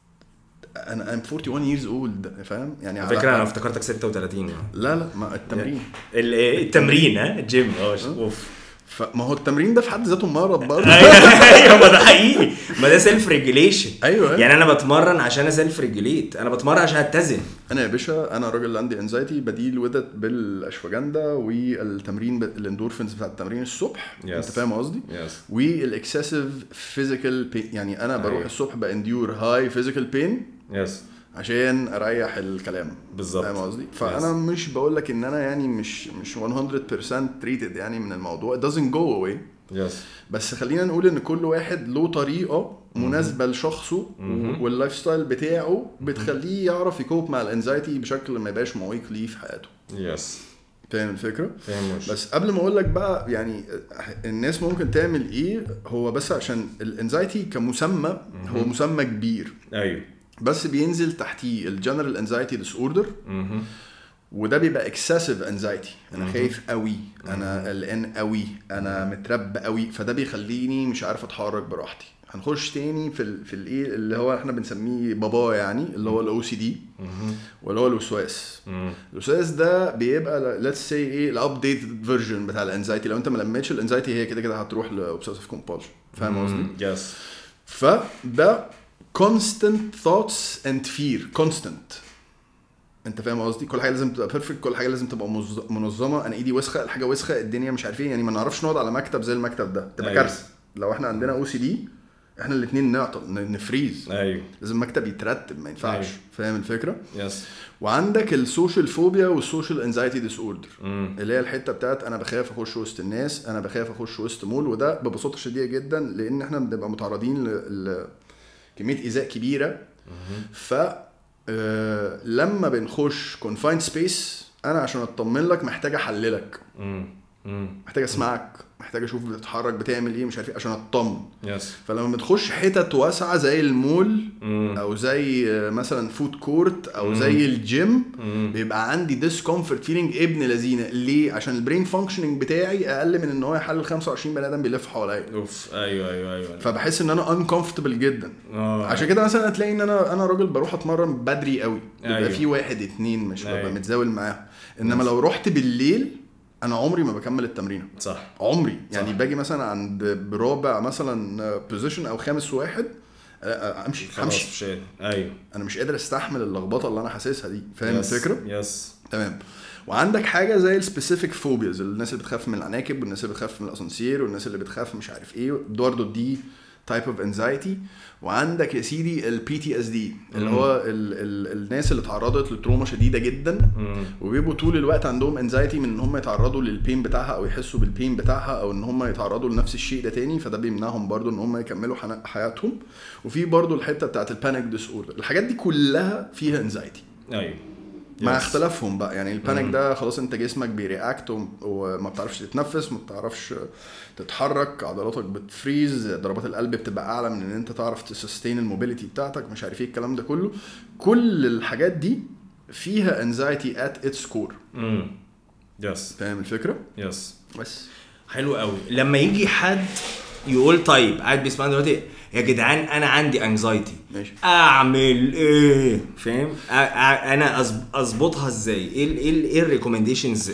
انا I'm 41 years old فاهم يعني على على فكره انا حق- افتكرتك 36 يعني لا لا ما التمرين ال- التمرين ها الجيم اه اوف فما هو التمرين ده في حد ذاته مرض برضه ايوه ما ده حقيقي ما ده سيلف ريجوليشن أيوة. يعني انا بتمرن عشان سيلف ريجوليت انا بتمرن عشان اتزن انا يا باشا انا راجل عندي انزايتي بديل وذت بالاشواجندا والتمرين ب- الاندورفينز بتاع التمرين الصبح Yes. انت فاهم قصدي يس والاكسسيف فيزيكال بين يعني انا بروح أيوة. الصبح بانديور هاي فيزيكال بين يس عشان اريح الكلام بالظبط. فاهم قصدي فانا مش بقول لك ان انا يعني مش مش 100% تريتد يعني من الموضوع it doesn't go away يس بس خلينا نقول ان كل واحد له طريقه مناسبه لشخصه واللايف ستايل بتاعه بتخليه يعرف يكوب مع الانزايتي بشكل ما يبقاش معيق ليه في حياته يس فاهم الفكره فاهم وش بس قبل ما اقول لك بقى يعني الناس ممكن تعمل ايه هو بس عشان الانزايتي كمسمى هو مسمى كبير ايوه بس بينزل تحتيه الجنرال انزايتي ديس اوردر مهم. وده بيبقى اكسسيف انزايتي انا خايف قوي انا قلقان قوي انا مترب قوي فده بيخليني مش عارف اتحرك براحتي هنخش تاني في ال في الايه اللي هو احنا بنسميه بابا يعني اللي هو الاو سي دي واللي هو الوسواس مم. الوسواس ده بيبقى ليتس سي ايه الابديتد فيرجن بتاع الانزايتي لو انت ما لميتش الانزايتي هي كده كده هتروح لاوبسيسيف كومبالشن فاهم قصدي؟ يس فده constant thoughts and fear constant انت فاهم قصدي كل حاجه لازم تبقى بيرفكت كل حاجه لازم تبقى مز- منظمه انا ايدي وسخه الحاجه وسخه الدنيا مش عارف ايه يعني ما نعرفش نقعد على مكتب زي المكتب ده تبقى أيوة. كارثه لو احنا عندنا او سي دي احنا الاثنين نعطل ن- نفريز ايوه لازم المكتب يترتب ما ينفعش أيوة. فاهم الفكره يس وعندك السوشيال فوبيا والسوشيال انزايتي ديس اوردر مم. اللي هي الحته بتاعت انا بخاف اخش وسط الناس انا بخاف اخش وسط مول وده ببساطه شديده جدا لان احنا بنبقى متعرضين ل- لكميه ايذاء كبيره ف آه، لما بنخش كونفايند سبيس انا عشان اطمن لك محتاج احللك مم. مم. محتاج اسمعك محتاج اشوف بتتحرك بتعمل ايه مش عارف ايه عشان اطمن يس فلما بتخش حتت واسعه زي المول مم. او زي آه، مثلا فود كورت او زي الجيم مم. بيبقى عندي ديسكومفورت فيلينج ابن لذينه ليه عشان البرين فانكشننج بتاعي اقل من ان هو يحلل 25 بني ادم بيلف حواليا اوف ايوه ايوه ايوه فبحس ان انا انكمفتبل جدا اه عشان كده مثلا هتلاقي ان انا انا راجل بروح اتمرن بدري قوي بيبقى أيوة. في واحد اتنين مش ببقى أيوة. متزاول معاهم انما لو رحت بالليل انا عمري ما بكمل التمرينه صح عمري يعني صح. باجي مثلا عند برابع مثلا بوزيشن او خامس واحد آه، آه، امشي خلاص همشي مش قادر. ايوه انا مش قادر استحمل اللخبطه اللي انا حاسسها دي فاهم يس. الفكره يس تمام وعندك حاجه زي السبيسيفيك فوبياز الناس اللي بتخاف من العناكب والناس اللي بتخاف من الاسانسير والناس اللي بتخاف مش عارف ايه برضه دي تايب اوف انزايتي وعندك يا سيدي البي تي اس دي اللي مم. هو ال ال الناس اللي اتعرضت لتروما شديده جدا مم. وبيبقوا طول الوقت عندهم انزايتي من ان هم يتعرضوا للبين بتاعها او يحسوا بالبين بتاعها او ان هم يتعرضوا لنفس الشيء ده تاني فده بيمنعهم برضو ان هم يكملوا حنا- حياتهم وفي برضو الحته بتاعت البانيك ديس اوردر الحاجات دي كلها فيها انزايتي ايوه مع يس. اختلافهم بقى يعني البانيك مم. ده خلاص انت جسمك بيرياكت وم- وما بتعرفش تتنفس ما بتعرفش تتحرك عضلاتك بتفريز ضربات القلب بتبقى اعلى من ان انت تعرف تسستين الموبيليتي بتاعتك مش عارف ايه الكلام ده كله كل الحاجات دي فيها انزايتي ات اتس كور امم يس فاهم الفكره يس بس حلو قوي لما يجي حد يقول طيب قاعد بيسمعني دلوقتي يا جدعان انا عندي انكزايتي ماشي اعمل ايه فاهم أ- أ- انا أظب- اظبطها ازاي ايه ال- ايه ال- ايه الريكومنديشنز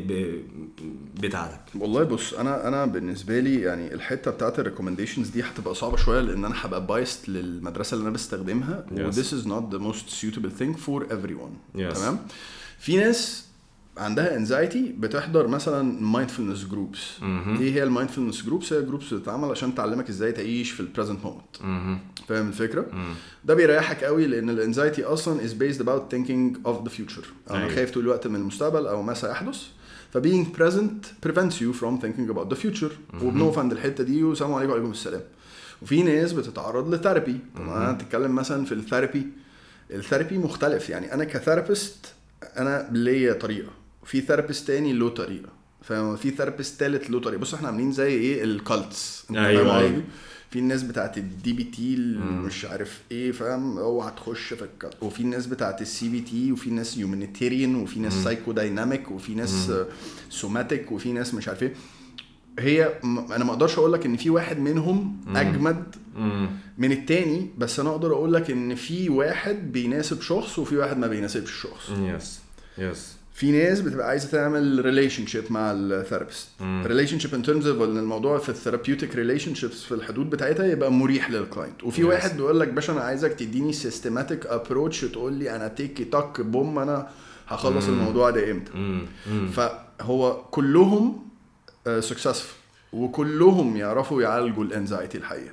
بتاعتك والله بص انا انا بالنسبه لي يعني الحته بتاعت الريكومنديشنز دي هتبقى صعبه شويه لان انا هبقى بايست للمدرسه اللي انا بستخدمها Yes. و this is not the most suitable thing for everyone Yes. تمام في ناس عندها انزايتي بتحضر مثلا مايندفولنس جروبس مهم. ايه هي المايندفولنس جروبس هي جروبس بتتعمل عشان تعلمك ازاي تعيش في البريزنت مومنت فاهم الفكره ده بيريحك قوي لان الانزايتي اصلا is based about thinking of the future انا أيوة. خايف طول الوقت من المستقبل او ما سيحدث ف being present prevents you from thinking about the future وبنقف عند الحته دي والسلام عليكم وعليكم السلام وفي ناس بتتعرض لثيرابي طبعا تتكلم مثلا في الثيرابي الثيرابي مختلف يعني انا كثيرابيست انا ليا طريقه في ثيرابيست تاني له طريقه فاهم في ثيرابيست تالت له طريقه بص احنا عاملين زي ايه الكالتس انت أيوة، فاهم أيوة. قصدي؟ في الناس بتاعت الدي بي تي مش عارف ايه فاهم اوعى تخش في الكات وفي الناس بتاعت السي بي تي وفي ناس يومينيتيريان وفي ناس سايكو دايناميك وفي ناس سوماتيك وفي ناس مش عارف ايه هي م- انا ما اقدرش اقول لك ان في واحد منهم اجمد من التاني بس انا اقدر اقول لك ان في واحد بيناسب شخص وفي واحد ما بيناسبش شخص يس يس في ناس بتبقى عايزه تعمل ريليشن شيب مع الثيرابيست ريليشن شيب ان ترمز اوف ان الموضوع في الثيرابيوتيك ريليشن شيبس في الحدود بتاعتها يبقى مريح للكلاينت وفي Yes. واحد بيقول لك باشا انا عايزك تديني سيستماتيك ابروتش تقول لي انا تيكي تك بوم انا هخلص الموضوع ده امتى فهو كلهم سكسسفul وكلهم يعرفوا يعالجوا الانزايتي الحقيقه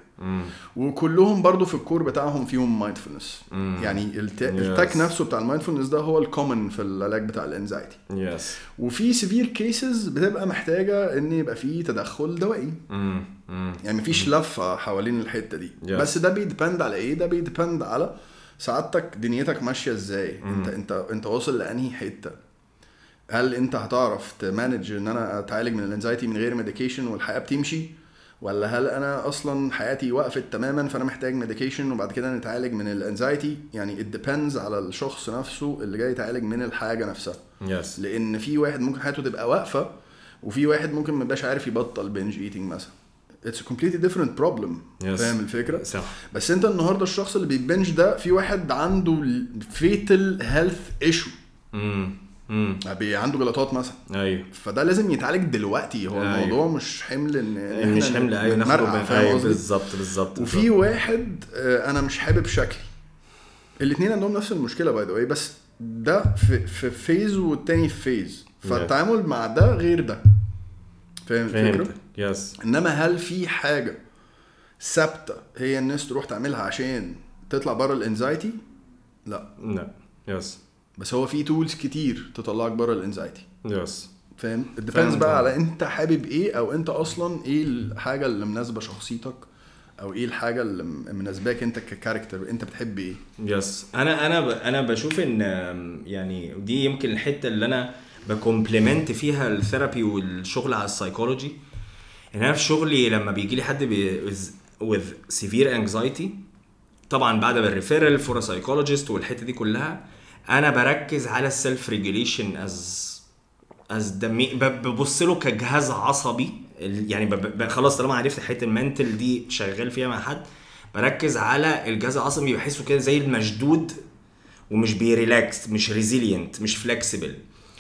وكلهم برضو في الكور بتاعهم فيهم مايندفولنس يعني الت- التاك Yes. نفسه بتاع المايندفولنس ده هو الكومن في العلاج بتاع الانزايتي يس وفي سيفير كيسز بتبقى محتاجه ان يبقى فيه تدخل دوائي يعني مفيش لفه حوالين الحته دي Yes. بس ده بيديبند على ايه ده بيديبند على سعادتك دنيتك ماشيه ازاي انت انت انت واصل لانهي حته هل انت هتعرف تمانج ان انا اتعالج من الانزايتي من غير ميديكيشن والحياه بتمشي ولا هل انا اصلا حياتي وقفت تماما فانا محتاج ميديكيشن وبعد كده نتعالج من الانزايتي يعني it depends على الشخص نفسه اللي جاي يتعالج من الحاجه نفسها يس لان في واحد ممكن حياته تبقى واقفه وفي واحد ممكن ما يبقاش عارف يبطل بنج ايتنج مثلا اتس completely different problem Yes. فاهم الفكره صح بس انت النهارده الشخص اللي بيبنج ده في واحد عنده فيتال هيلث ايشو امم امم عنده جلطات مثلا ايوه فده لازم يتعالج دلوقتي هو أيوة. الموضوع مش حمل ان إن مش إحنا حمل ايوه نتمرقع، ناخده فاهم ايوه قصدي؟ بالظبط بالظبط وفي بالظبط. واحد آه، انا مش حابب شكلي الاثنين عندهم نفس المشكله باي ذا واي بس ده في في فيز والتاني في فيز فالتعامل مع ده غير ده فاهم الفكره؟ فهمت يس انما هل في حاجه ثابته هي الناس تروح تعملها عشان تطلع بره الانزايتي؟ لا لا يس بس هو في تولز كتير تطلعك بره الانزايتي يس فاهم؟ الديبندز فاهم بقى طبعا. على انت حابب ايه او انت اصلا ايه الحاجه اللي مناسبه شخصيتك او ايه الحاجه اللي مناسباك انت ككاركتر انت بتحب ايه؟ يس انا انا ب... انا بشوف ان آم، يعني دي يمكن الحته اللي انا بكومبلمنت فيها الثيرابي والشغل على السايكولوجي ان انا في شغلي لما بيجي لي حد بي... with severe anxiety طبعا بعد بالريفيرال فور سايكولوجيست والحته دي كلها انا بركز على السيلف ريجوليشن از از دمي ب- ببص له كجهاز عصبي ال- يعني ب... ب... خلاص طالما عرفت حته المنتل دي شغال فيها مع حد بركز على الجهاز العصبي بحسه كده زي المشدود ومش بيريلاكس مش ريزيلينت مش فلكسبل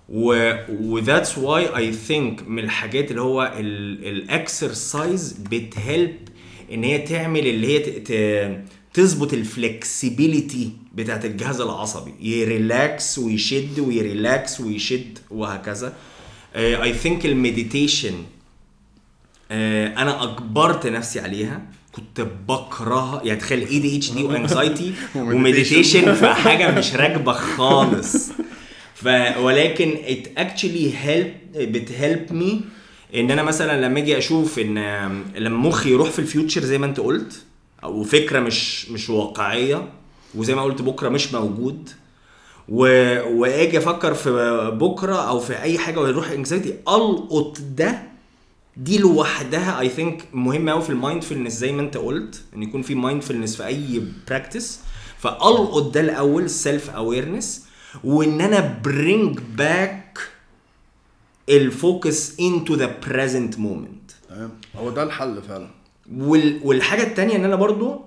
و وذاتس واي اي ثينك من الحاجات اللي هو الاكسرسايز بتهلب ان هي تعمل اللي هي ت- ت- تظبط الفلكسبيليتي بتاعت الجهاز العصبي يريلاكس ويشد ويريلاكس ويشد وهكذا اي ثينك المديتيشن انا اجبرت نفسي عليها كنت بكرهها يعني تخيل اي دي اتش دي وانكزايتي ومديتيشن فحاجه مش راكبه خالص ف ولكن it actually help بتهلب مي ان انا مثلا لما اجي اشوف ان لما مخي يروح في الفيوتشر زي ما انت قلت او فكره مش مش واقعيه وزي ما قلت بكره مش موجود و... واجي افكر في بكره او في اي حاجه ويروح انكزايتي القط ده دي لوحدها اي ثينك مهمه قوي في المايندفولنس زي ما انت قلت ان يكون في مايندفولنس في اي براكتس فالقط ده الاول السيلف اويرنس وان انا برينج باك الفوكس انتو ذا بريزنت مومنت تمام هو ده الحل فعلا وال... والحاجه التانية ان انا برضو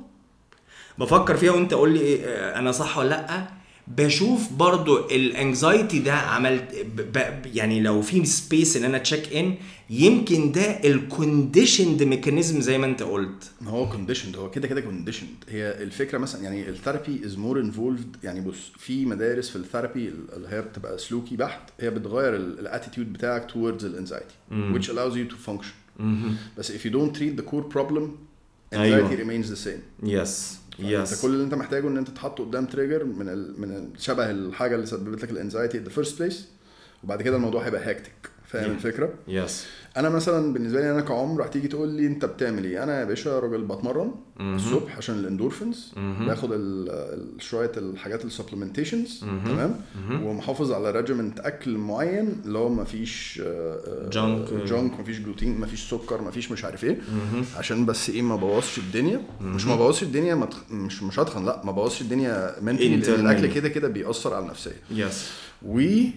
بفكر فيها وانت قول لي إيه، آه، انا صح ولا لا بشوف برضو الانكزايتي ده عملت ب... ب... يعني لو في سبيس ان انا تشيك ان يمكن ده الكونديشند ميكانيزم زي ما انت قلت ما هو كونديشند هو كده كده كونديشند هي الفكره مثلا يعني الثيرابي از مور انفولفد يعني بص في مدارس في الثيرابي اللي هي بتبقى سلوكي بحت هي بتغير الاتيتيود بتاعك towards الانزايتي which allows you to function بس if you don't treat the core problem anxiety أيوة. remains the same يس انت كل اللي انت محتاجه ان انت تحط قدام تريجر من ال من ال- شبه الحاجه اللي سببت لك الانزايتي in the first place وبعد كده الموضوع هيبقى هاكتك فاهم Yeah. الفكره؟ يس انا مثلا بالنسبه لي انا كعمر هتيجي تقول لي انت بتعمل ايه انا يا باشا راجل بتمرن الصبح عشان الاندورفينز باخد ال- ال- شويه الحاجات السبلمنتيشنز تمام ومحافظ على ريجيمنت اكل معين اللي هو ما فيش Junk. جانك ما فيش جلوتين ما فيش سكر ما فيش مش عارف ايه عشان بس ايه ما بوظش الدنيا مش ما بوظش الدنيا ما تخ... مش مش هتخن لا ما بوظش الدنيا منتلي Internally. الاكل كده كده بيأثر على النفسيه يس و آه،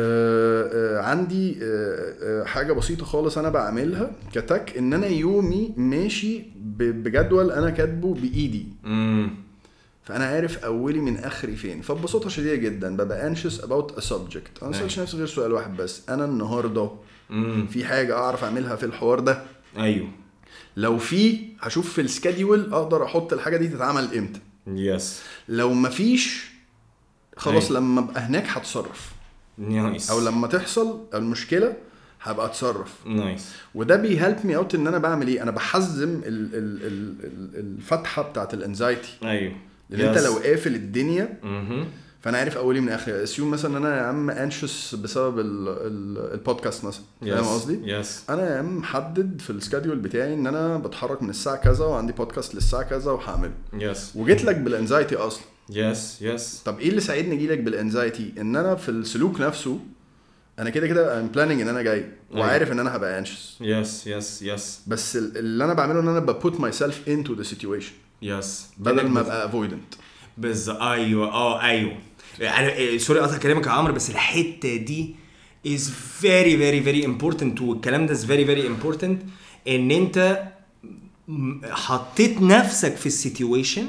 آه، عندي آه، آه، حاجه بسيطه خالص انا بعملها كتك ان انا يومي ماشي ب- بجدول انا كاتبه بايدي فانا عارف اولي من اخري فين فببساطه شديده جدا ببقى anxious about a subject انا ما سالتش نفسي غير سؤال واحد بس انا النهارده في حاجه اعرف اعملها في الحوار ده ايوه لو في هشوف في السكادول اقدر احط الحاجه دي تتعمل امتى يس لو مفيش خلاص أيوة. لما ابقى هناك هتصرف نايس او لما تحصل المشكله هبقى اتصرف نايس وده بيهلب مي اوت ان انا بعمل ايه انا بحزم ال ال ال ال الفتحه بتاعت الانزايتي ايوه لان انت Yes. لو قافل الدنيا مهم. فانا عارف اولي من اخري اسيوم مثلا ان انا يا عم انشس بسبب ال ال البودكاست مثلا فاهم Yes. قصدي يس انا يا عم محدد في السكادول بتاعي ان انا بتحرك من الساعه كذا وعندي بودكاست للساعه كذا وهعمله يس وجيت لك بالانزايتي اصلا يس يس طب ايه اللي ساعدني اجي لك بالانزايتي ان انا في السلوك نفسه انا كده كده ام بلاننج ان انا جاي وعارف ان انا هبقى انشس يس يس يس بس ال- اللي انا بعمله ان انا ببوت ماي سيلف انتو ذا سيتويشن يس بدل ما ابقى افويدنت بز ايوه اه ايوه انا إيه، سوري اقطع كلامك يا عمرو بس الحته دي is very very very important والكلام ده is very very important ان انت م- حطيت نفسك في السيتويشن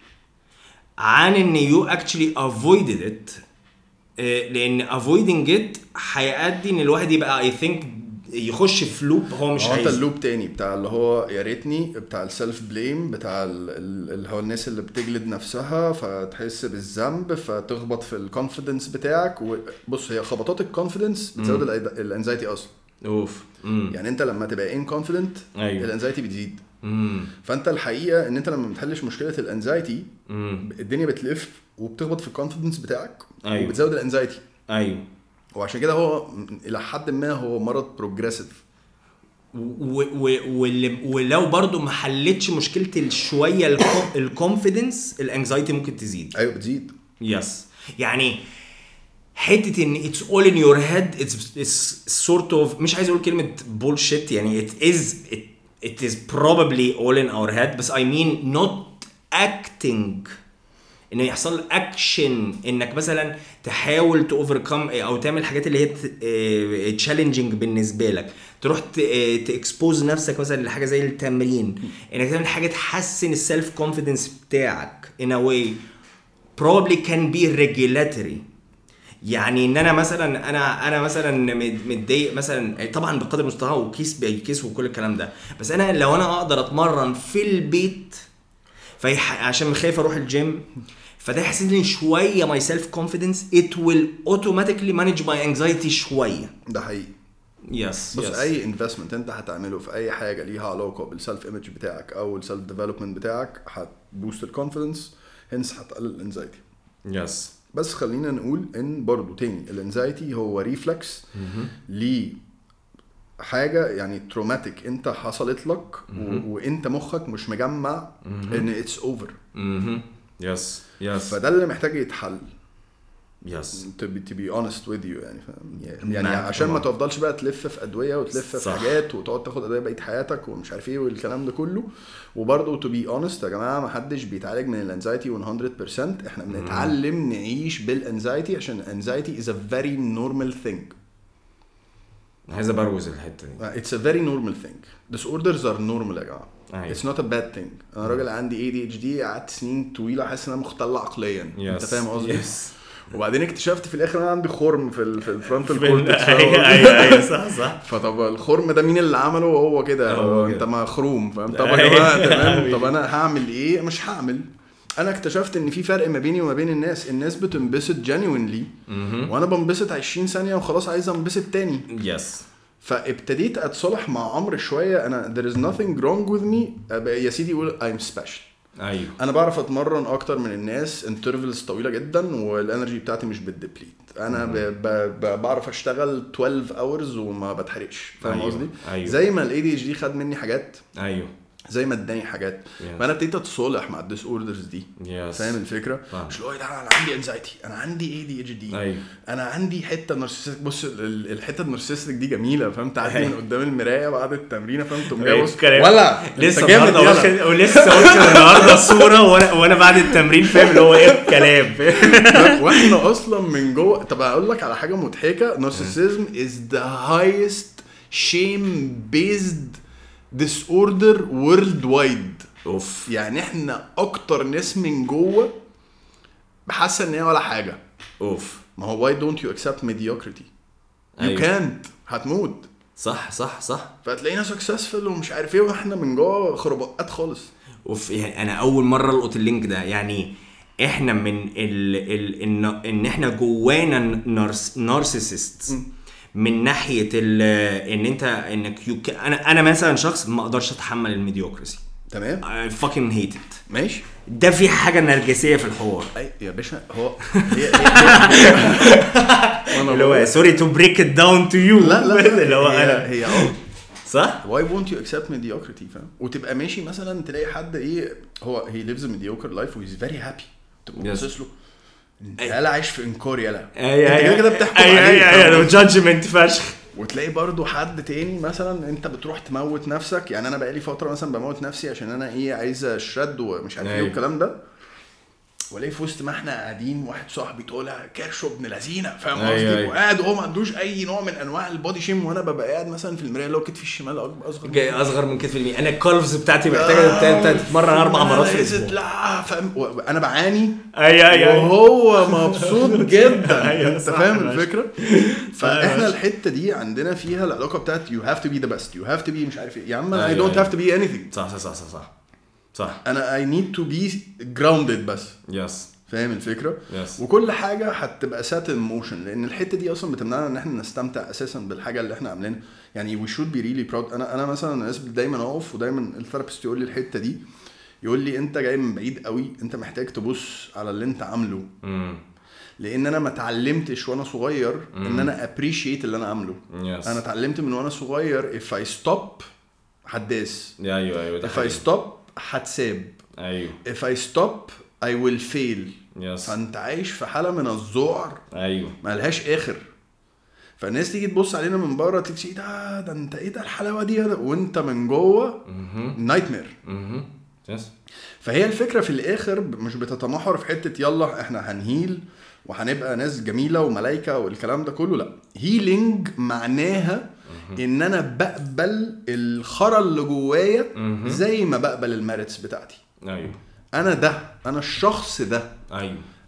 عن ان you actually avoided it آه، لان avoiding it هيؤدي ان الواحد يبقى I think يخش في لوب هو مش هو انت عايز اللوب تاني بتاع اللي هو يا ريتني بتاع السيلف بليم بتاع ال- ال- اللي هو الناس اللي بتجلد نفسها فتحس بالذنب فتخبط في الكونفيدنس بتاعك بص هي خبطات الكونفيدنس بتزود الانزايتي اصلا اوف امم يعني انت لما تبقى ان كونفيدنت أيوة. الانزايتي بتزيد امم فانت الحقيقه ان انت لما بتحلش مشكله الانزايتي امم الدنيا بتلف وبتخبط في الكونفيدنس بتاعك أيوة. وبتزود الانزايتي ايوه وعشان كده هو م- الى حد ما هو مرض بروجريسيف و- و- واللي- ولو برضو ما حلتش مشكله الشويه الكونفيدنس الانكزايتي ممكن تزيد ايوه بتزيد يس يعني حته ان اتس اول ان يور هيد اتس سورت اوف مش عايز اقول كلمه بولشيت يعني ات از it is probably all in our head بس I mean not acting ان يحصل اكشن انك مثلا تحاول توفركم او تعمل الحاجات اللي هي تشالنجينج بالنسبه لك تروح تاكسبوز نفسك مثلا لحاجه زي التمرين انك تعمل حاجه تحسن السيلف كونفيدنس بتاعك in a way probably can be regulatory يعني ان انا مثلا انا انا مثلا مت- متضايق مثلا طبعا بقدر المستطاع وكيس بكيس وكل الكلام ده بس انا لو انا اقدر اتمرن في البيت فيح... عشان خايف اروح الجيم فده يحسسني شويه ماي سيلف كونفيدنس ات ويل اوتوماتيكلي مانج ماي انكزايتي شويه ده حقيقي يس بص اي انفستمنت انت هتعمله في اي حاجه ليها علاقه بالسيلف ايمج بتاعك او السيلف ديفلوبمنت بتاعك هتبوست الكونفيدنس هنس هتقلل الانزايتي يس بس خلينا نقول ان برضو تاني الانزايتي هو ريفلكس ل حاجه يعني تروماتيك انت حصلت لك و... وانت مخك مش مجمع ان اتس اوفر اها يس يس فده اللي محتاج يتحل يس to be, to be honest with you يعني فاهم يعني, يعني معاك عشان ما طبعاً. تفضلش بقى تلف في ادويه وتلف في صح. حاجات وتقعد تاخد ادويه بقيه حياتك ومش عارف ايه والكلام ده كله وبرضه to be honest يا جماعه ما حدش بيتعالج من الانزايتي 100% احنا بنتعلم نعيش بالانزايتي عشان الانزايتي is a very normal thing عايز ابروز الحته دي it's a very normal thing disorders are normal يا جماعه أيوة. it's not a bad thing انا راجل عندي ADHD قعدت سنين طويله حاسس ان انا مختل عقليا انت فاهم قصدي يس وبعدين اكتشفت في الاخر انا عندي خرم في ال في الفرونتال ايوه كورتكس ايوه ايوه صح صح فطب الخرم ده مين اللي عمله هو كده هو هو كده. انت مخروم فاهم طب أيوة. يا جماعه تمام طب انا هعمل ايه مش هعمل انا اكتشفت ان في فرق ما بيني وما بين الناس الناس بتنبسط جينيوينلي وانا بنبسط 20 ثانيه وخلاص عايز انبسط تاني يس فابتديت اتصالح مع عمرو شويه انا there is nothing wrong with me أبقى يا سيدي يقول I'm special ايوه انا بعرف اتمرن اكتر من الناس انترفلز طويله جدا والانرجي بتاعتي مش بتدبليت انا ب... ب... ب... بعرف اشتغل 12 اورز وما بتحرقش فاهم أيوة، قصدي أيوة. زي ما الاي دي اتش دي خد مني حاجات ايوه زي ما اداني حاجات Yeah. فانا ابتديت اتصالح مع الديس اوردرز دي يس فاهم الفكره فاهم. مش اللي هو إيه ده انا عندي انزايتي انا عندي اي دي اتش دي أيوة. انا عندي حته نارسيستيك بص ال- الحته النارسيستيك دي جميله فاهم تعدي أيوة. من قدام المرايه بعد التمرينه فاهم تقوم أيوة، جاي بص الكلام. ولا لسه أنت جامد النهارده يلا. واخد ولسه واخد النهارده صوره وانا وانا بعد التمرين فاهم اللي هو ايه الكلام لا، واحنا اصلا من جوه طب اقول لك على حاجه مضحكه نارسيسيزم از ذا هايست شيم بيزد ديس اوردر وورلد وايد اوف يعني احنا اكتر ناس من جوه حاسه ان هي ولا حاجه اوف ما هو why don't you accept mediocrity you أيوة. can't هتموت صح صح صح فتلاقينا سكسسفل ومش عارف ايه واحنا من جوه خربقات خالص اوف يعني انا اول مره القط اللينك ده يعني احنا من ال ال ان, إن احنا جوانا نارس نارسيسست من ناحيه ال ان انت انك يو انا انا مثلا شخص ما اقدرش اتحمل الميديوكراسي تمام I fucking hate it ماشي ده في حاجه نرجسيه في الحوار اي يا باشا هو هي هي اللي هو سوري تو بريك ات داون تو يو لا لا اللي هو هي انا هي اه صح؟ why won't you accept mediocrity فاهم وتبقى ماشي مثلا تلاقي حد ايه هو he lives a mediocre life و he's very happy تبقى Yes. باصص له انت يالا عايش في انكار يالا اي انت كده اي كده بتحكم اي عليه اي فاهم اي قصدي؟ جادجمنت فشخ وتلاقي برضو حد تاني مثلا انت بتروح تموت نفسك يعني انا بقالي فتره مثلا بموت نفسي عشان انا ايه عايز اشرد ومش عارف ايه ايوه. والكلام ده والاقي في وسط ما احنا قاعدين واحد صاحبي طالع كرشه ابن لذينه فاهم ايوه، قصدي ايوه. وقاعد وهو ما عندوش اي نوع من انواع البودي شيم وانا ببقى قاعد مثلا في المرايه اللي هو كتفي الشمال أكبر- اصغر جاي اصغر من كتف اليمين انا الكالفز بتاعتي محتاجه انت تتمرن اربع مرات في الاسبوع لا فاهم و- انا بعاني اي اي اي وهو مبسوط جدا أيوة، انت صح فاهم يا باشا. الفكره يا فاحنا باشا. الحته دي عندنا فيها العلاقه بتاعت يو هاف تو بي ذا بيست يو هاف تو بي مش عارف ايه يا عم انا اي أيوة، دونت أيوة. هاف تو بي اني ثينج صح صح صح صح صح صح انا اي نيد تو بي جراوندد بس يس فاهم الفكره يس وكل حاجه هتبقى سات ان موشن لان الحته دي اصلا بتمنعنا ان احنا نستمتع اساسا بالحاجه اللي احنا عاملينها يعني وي شود بي ريلي براود انا انا مثلا الناس دايما اقف ودايما الثيرابيست يقول لي الحته دي يقول لي انت جاي من بعيد قوي انت محتاج تبص على اللي انت عامله امم لان انا ما اتعلمتش وانا صغير ان انا ابريشيت اللي انا عامله يس انا اتعلمت من وانا صغير if I stop هتداس ايوه ايوه ده if I حقيقي. stop هتساب ايوه if I stop I will fail يس فانت عايش في حاله من الذعر ايوه ملهاش اخر فالناس تيجي تبص علينا من بره تيجي ايه ده ده انت ايه ده الحلاوه دي وانت من جوه نايت مير اها يس فهي الفكره في الاخر ب- مش بتتمحور في حته يلا احنا هنهيل وهنبقى ناس جميله وملايكه والكلام ده كله لا هيلينج معناها ان انا بقبل الخرا اللي جوايا زي ما بقبل الميرتس بتاعتي ايوه انا ده انا الشخص ده ايوه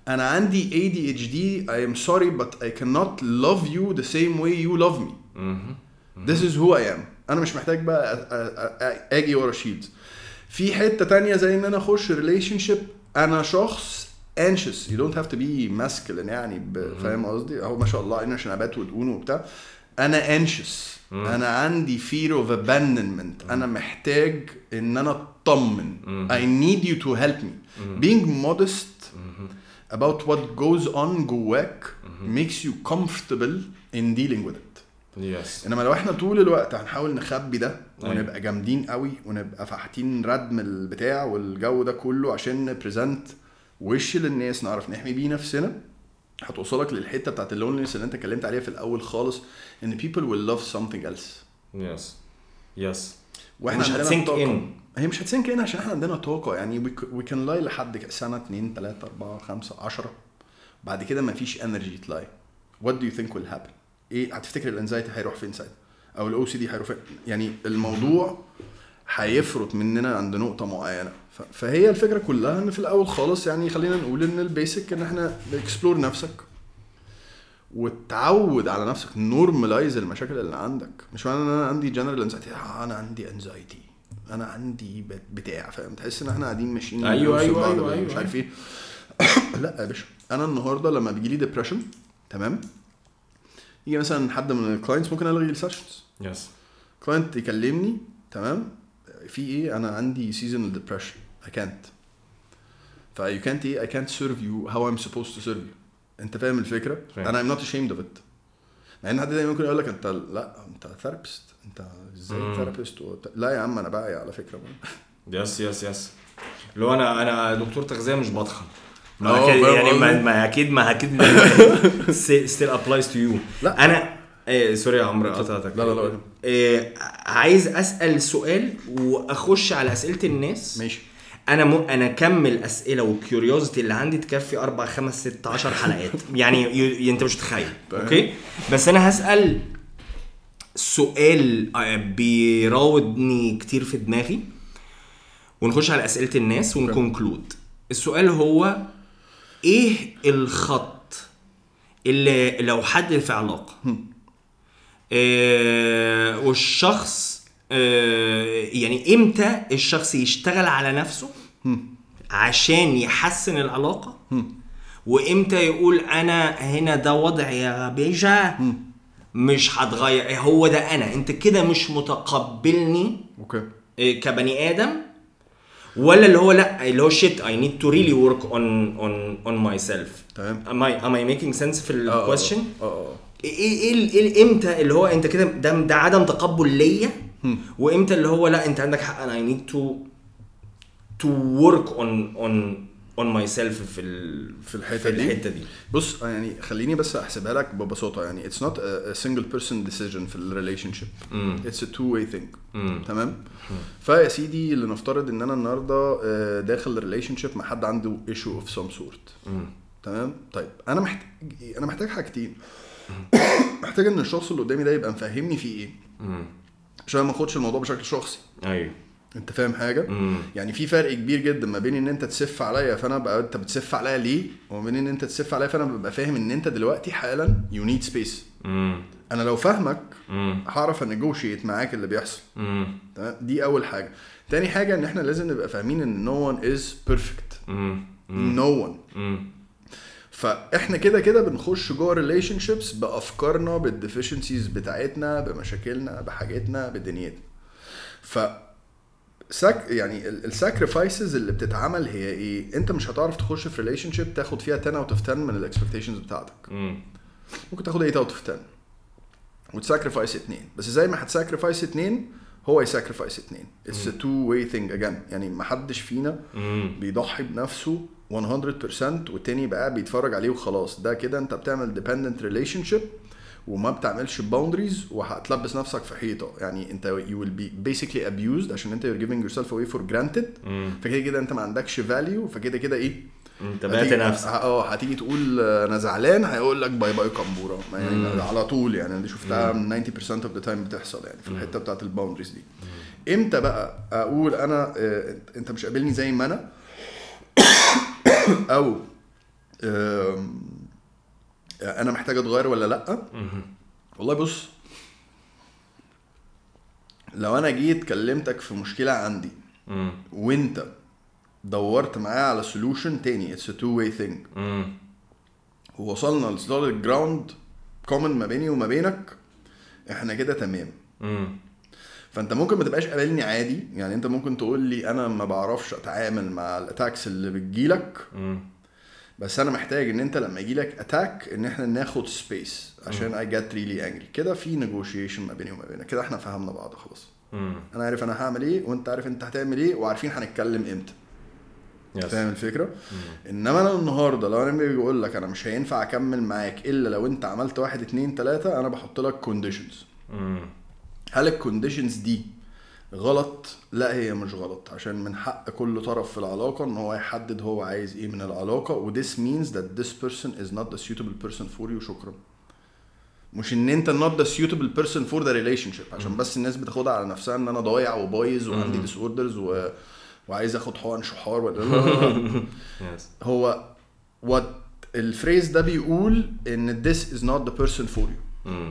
انا عندي ADHD I am sorry but I cannot love you the same way you love me This is who I am انا مش محتاج بقى أ- أ- أ- اجي ورا شيلدز في حته تانية زي ان انا اخش ريليشن شيب انا شخص anxious you don't have to be masculine يعني ب- فاهم قصدي اهو ما شاء الله عيني عشان ابات ودقون وبتاع انا anxious انا عندي fear of abandonment انا محتاج ان انا اطمن I need you to help me being modest about what goes on جواك makes you comfortable in dealing with it يس انما لو احنا طول الوقت هنحاول نخبي ده أيوة. ونبقى جامدين قوي ونبقى فاحتين ردم البتاع والجو ده كله عشان نبريزنت وش للناس نعرف نحمي بيه نفسنا هتوصلك للحته بتاعت اللونلنس اللي انت اتكلمت عليها في الاول خالص ان people will love something else يس يس واحنا مش عندنا هتسينك طاقة. ان هي مش هتسينك ان عشان احنا عندنا طاقه يعني وي كان لاي لحد ك- سنه 2 3 4 5 10 بعد كده مفيش انرجي تلاي وات دو يو ثينك ويل هابن ايه هتفتكر الانزايتي هيروح فين ساعتها او الاو سي دي هيروح فين يعني الموضوع هيفرط مننا عند نقطه معينه ف- فهي الفكره كلها ان في الاول خالص يعني خلينا نقول ان البيسك ان احنا اكسبلور نفسك وتعود على نفسك نورماليز المشاكل اللي عندك مش معنى ان انا عندي جنرال انزايتي انا عندي انزايتي انا عندي بت- بتاع فاهم تحس ان احنا قاعدين ماشيين أيوة، نوصل أيوة، بعض أيوة، بال- أيوة، مش عارف ايه لا يا باشا انا النهارده لما بيجي لي ديبرشن تمام يجي مثلا حد من الكلاينتس ممكن الغي السيشنز يس كلاينت يكلمني تمام في ايه انا عندي seasonal depression I can't ف you can't ايه I can't serve you how I'm supposed to serve you انت فاهم الفكره فاهم. انا I'm not ashamed of it مع ان حد دايما ممكن يقول لك انت لا انت ثيرابيست انت ازاي مم. ثيرابيست لا يا عم انا باعي على فكره يس يس يس لو انا انا دكتور تغذيه مش بضخم ما اه، أكيد فاهم يعني ما, قصدي؟ ما اكيد ما اكيد ستيل ابلايز تو يو لا. انا إيه سوري يا عمرو قطعتك لا، لا، لا. إيه عايز اسال سؤال واخش على اسئله الناس ماشي انا م... انا كمل اسئله والكيوريوزيتي اللي عندي تكفي اربع خمس ست عشر حلقات يعني ي... ي... انت مش متخيل تمام. اوكي بس انا هسال سؤال آه، بيراودني كتير في دماغي ونخش على اسئله الناس ونكونكلود السؤال هو ايه الخط اللي لو حد في علاقه آه والشخص آه يعني امتى الشخص يشتغل على نفسه عشان يحسن العلاقه وامتى يقول انا هنا ده وضعي يا بيجا مش هتغير هو ده انا انت كده مش متقبلني اوكي إيه، كبني ادم ولا اللي هو لا اللي هو shit I need to really work on on on myself تمام am I am I making sense في اه، اه، الكويشن اه اه ايه ايه ال- ايه امتى اللي هو انت كده ده ده عدم تقبل ليا وامتى اللي هو لا انت عندك حق انا I need to to work on on on myself في ال في الحتة في دي؟ الحته دي بص يعني خليني بس احسبها لك ببساطه يعني it's not a, a single person decision في الريليشن شيب it's a two way thing مم. تمام فيا سيدي لنفترض ان انا النهارده آه، داخل ريليشن شيب مع حد عنده ايشو اوف سم سورت مم. تمام طيب انا محتاج انا محتاج حاجتين محتاج ان الشخص اللي قدامي ده يبقى مفهمني فيه ايه مم. عشان ما اخدش الموضوع بشكل شخصي ايوه انت فاهم حاجه مم. يعني في فرق كبير جدا ما بين ان انت تسف عليا فانا بقى انت بتسف عليا ليه وما بين ان انت تسف عليا فانا ببقى فاهم ان انت دلوقتي حالا يو نيد سبيس مم. انا لو فاهمك مم. هعرف انيجوشيت معاك اللي بيحصل مم. تمام دي اول حاجه تاني حاجه ان احنا لازم نبقى فاهمين ان نو ون از بيرفكت مم. نو ون مم. فاحنا كده كده بنخش جوه ريليشن شيبس بافكارنا بالديفيشنسيز بتاعتنا بمشاكلنا بحاجاتنا بدنيتنا ف ساك يعني الساكريفايسز اللي بتتعمل هي ايه؟ انت مش هتعرف تخش في ريليشن شيب تاخد فيها 10 اوت اوف 10 من الاكسبكتيشنز بتاعتك مم. ممكن تاخد 8 اوت اوف 10 وتساكريفايس اتنين بس زي ما هتساكريفايس اتنين هو يساكريفايس اتنين اتس تو واي ثينج اجين يعني ما حدش فينا مم. بيضحي بنفسه 100% والتاني يبقى قاعد بيتفرج عليه وخلاص ده كده انت بتعمل ديبندنت ريليشن شيب وما بتعملش باوندريز وهتلبس نفسك في حيطه يعني انت you will be basically abused عشان انت you're giving yourself away for granted مم. فكده كده انت ما عندكش value فكده كده ايه انت بعت هتيجي- نفسك اه هتيجي تقول انا زعلان هيقول لك باي باي كمبوره ما يعني مم. على طول يعني انا دي شفتها 90% اوف ذا تايم بتحصل يعني في الحته بتاعت الباوندريز دي امتى بقى اقول انا آه، انت مش قابلني زي ما انا او أم، انا محتاج اتغير ولا لا والله بص لو انا جيت كلمتك في مشكله عندي مم. وانت دورت معايا على سولوشن تاني اتس تو واي ثينج مم. ووصلنا لسوليد جراوند كومن ما بيني وما بينك احنا كده تمام مم. فانت ممكن ما تبقاش قابلني عادي يعني انت ممكن تقول لي انا ما بعرفش اتعامل مع الاتاكس اللي بتجيلك مم. بس انا محتاج ان انت لما يجيلك اتاك ان احنا ناخد سبيس عشان اي جت ريلي انجري كده في نيجوشيشن ما بيني وما بينك كده احنا فهمنا بعض خلاص مم. انا عارف انا هعمل ايه وانت عارف انت هتعمل ايه وعارفين هنتكلم امتى يس فاهم الفكره انما انا النهارده لو انا بيجي بقول لك انا مش هينفع اكمل معاك الا لو انت عملت واحد اتنين تلاته انا بحط لك كونديشنز مم. هل الكونديشنز دي غلط لا هي مش غلط عشان من حق كل طرف في العلاقه ان هو يحدد هو عايز ايه من العلاقه و this means that this person is not the suitable person for you شكرا مش ان انت not the suitable person for the relationship عشان بس الناس بتاخدها على نفسها ان انا ضايع وبايظ وعندي ديس اوردرز و... وعايز اخد حقن شحار ولا لا لا لا. يس هو what الفريز ده بيقول ان this is not the person for you مم.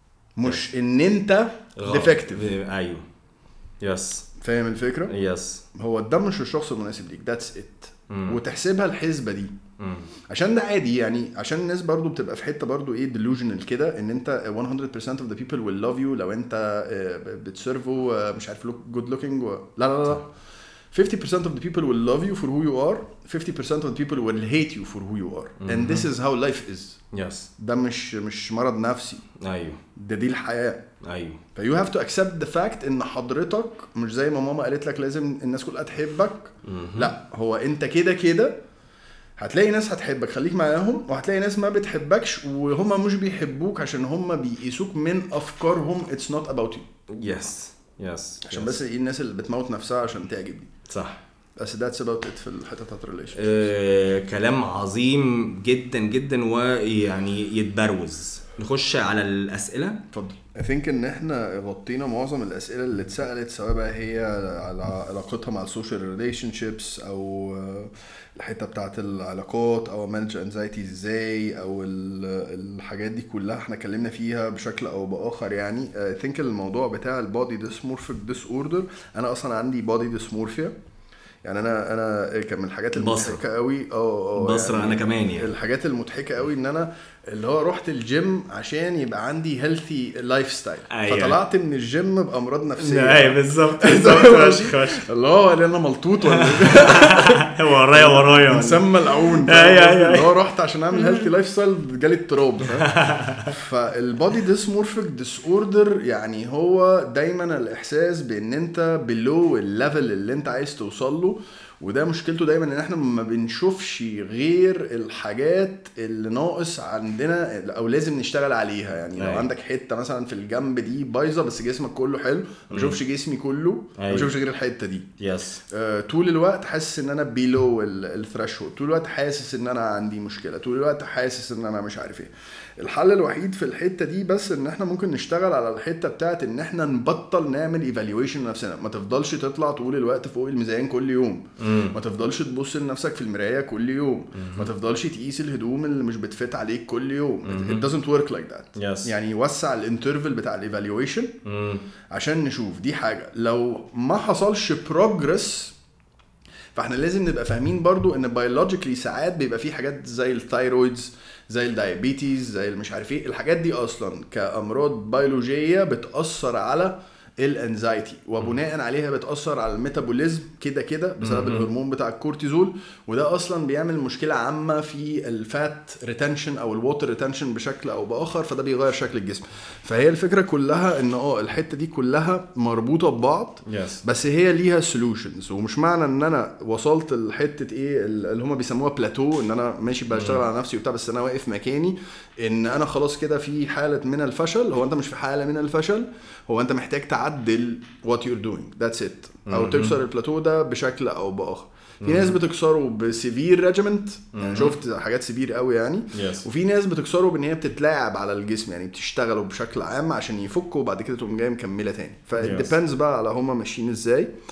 مش ان انت غلط. defective ايوه يس فاهم الفكره؟ يس هو ده مش الشخص المناسب ليك ذاتس ات مم. وتحسبها الحسبه دي مم. عشان ده عادي يعني عشان الناس برضو بتبقى في حته برضو ايه delusional كده ان انت 100% of the people will love you لو انت آه، بتسيرفو آه، مش عارف look good looking و... لا لا لا 50% of the people will love you for who you are 50% of the people will hate you for who you are and this is how life is يس ده مش مش مرض نفسي ايوه ده دي الحياه ايوه فيو هاف تو اكسبت ذا فاكت ان حضرتك مش زي ما ماما قالت لك لازم الناس كلها تحبك لا هو انت كده كده هتلاقي ناس هتحبك خليك معاهم وهتلاقي ناس ما بتحبكش وهم مش بيحبوك عشان هم بيقيسوك من افكارهم اتس نوت اباوت يو يس يس عشان بس ايه الناس اللي بتموت نفسها عشان تعجبني صح بس ذاتس اباوت ات في الحته بتاعت الريليشن آه، كلام عظيم جدا جدا ويعني يتبروز نخش على الاسئله اتفضل I think ان احنا غطينا معظم الاسئله اللي اتسالت سواء بقى هي على علاقتها مع السوشيال ريليشن شيبس او آه، الحته بتاعت العلاقات او مانج انزايتي ازاي او ال- الحاجات دي كلها احنا اتكلمنا فيها بشكل او باخر يعني I think الموضوع بتاع البودي ديسمورفيك ديس اوردر انا اصلا عندي بودي ديسمورفيا يعني انا انا كان من الحاجات بصرة. المضحكه قوي اه اه بصرة أنا كمان يعني. الحاجات المضحكه قوي ان انا اللي هو رحت الجيم عشان يبقى عندي هيلثي لايف ستايل أيوة. فطلعت من الجيم بامراض نفسيه ايوه بالظبط اللي هو اللي انا ملطوط ولا إيه؟ ورايا ورايا مسمى العون أيوة، أيوة، أيوة. اللي هو رحت عشان اعمل هيلثي لايف ستايل جالي اضطراب فاهم؟ فالبودي ديسمورفيك ديس اوردر يعني هو دايما الاحساس بان انت بلو الليفل اللي انت عايز توصل له وده مشكلته دايما ان احنا ما بنشوفش غير الحاجات اللي ناقص عندنا او لازم نشتغل عليها يعني لو أيوة. عندك حته مثلا في الجنب دي بايظه بس جسمك كله حلو ما بشوفش جسمي كله ما أيوة. بشوفش غير الحته دي يس آه، طول الوقت حاسس ان انا بيلو الثريشولد طول الوقت حاسس ان انا عندي مشكله طول الوقت حاسس ان انا مش عارف ايه الحل الوحيد في الحته دي بس ان احنا ممكن نشتغل على الحته بتاعت ان احنا نبطل نعمل ايفالويشن لنفسنا ما تفضلش تطلع طول الوقت فوق الميزان كل يوم ما تفضلش تبص لنفسك في المرايه كل يوم ما تفضلش تقيس الهدوم اللي مش بتفت عليك كل يوم it doesn't work like that Yes. يعني وسع الانترفل بتاع الايفالويشن عشان نشوف دي حاجه لو ما حصلش بروجرس فاحنا لازم نبقى فاهمين برضو ان بيولوجيكلي ساعات بيبقى في حاجات زي الثايرويدز زي الدايابيتيز زي مش عارف ايه الحاجات دي اصلا كامراض بيولوجيه بتاثر على الانزايتي وبناء عليها بتاثر على الميتابوليزم كده كده بسبب الهرمون بتاع الكورتيزول وده اصلا بيعمل مشكله عامه في الفات ريتنشن او الووتر ريتنشن بشكل او باخر فده بيغير شكل الجسم فهي الفكره كلها ان اه الحته دي كلها مربوطه ببعض يس بس هي ليها سولوشنز ومش معنى ان انا وصلت لحته ايه اللي هم بيسموها بلاتو ان انا ماشي بشتغل على نفسي وبتاع بس انا واقف مكاني ان انا خلاص كده في حاله من الفشل هو انت مش في حاله من الفشل هو انت محتاج تعدل وات يور دوينج ذاتس ات او تكسر البلاتو ده بشكل او باخر في ناس بتكسره بسيفير ريجيمنت يعني شفت حاجات سيفير قوي يعني Yes. وفي ناس بتكسره بان هي بتتلاعب على الجسم يعني بتشتغلوا بشكل عام عشان يفكوا وبعد كده تقوم جايه مكمله تاني Yes. فديبندز بقى على هما ماشيين ازاي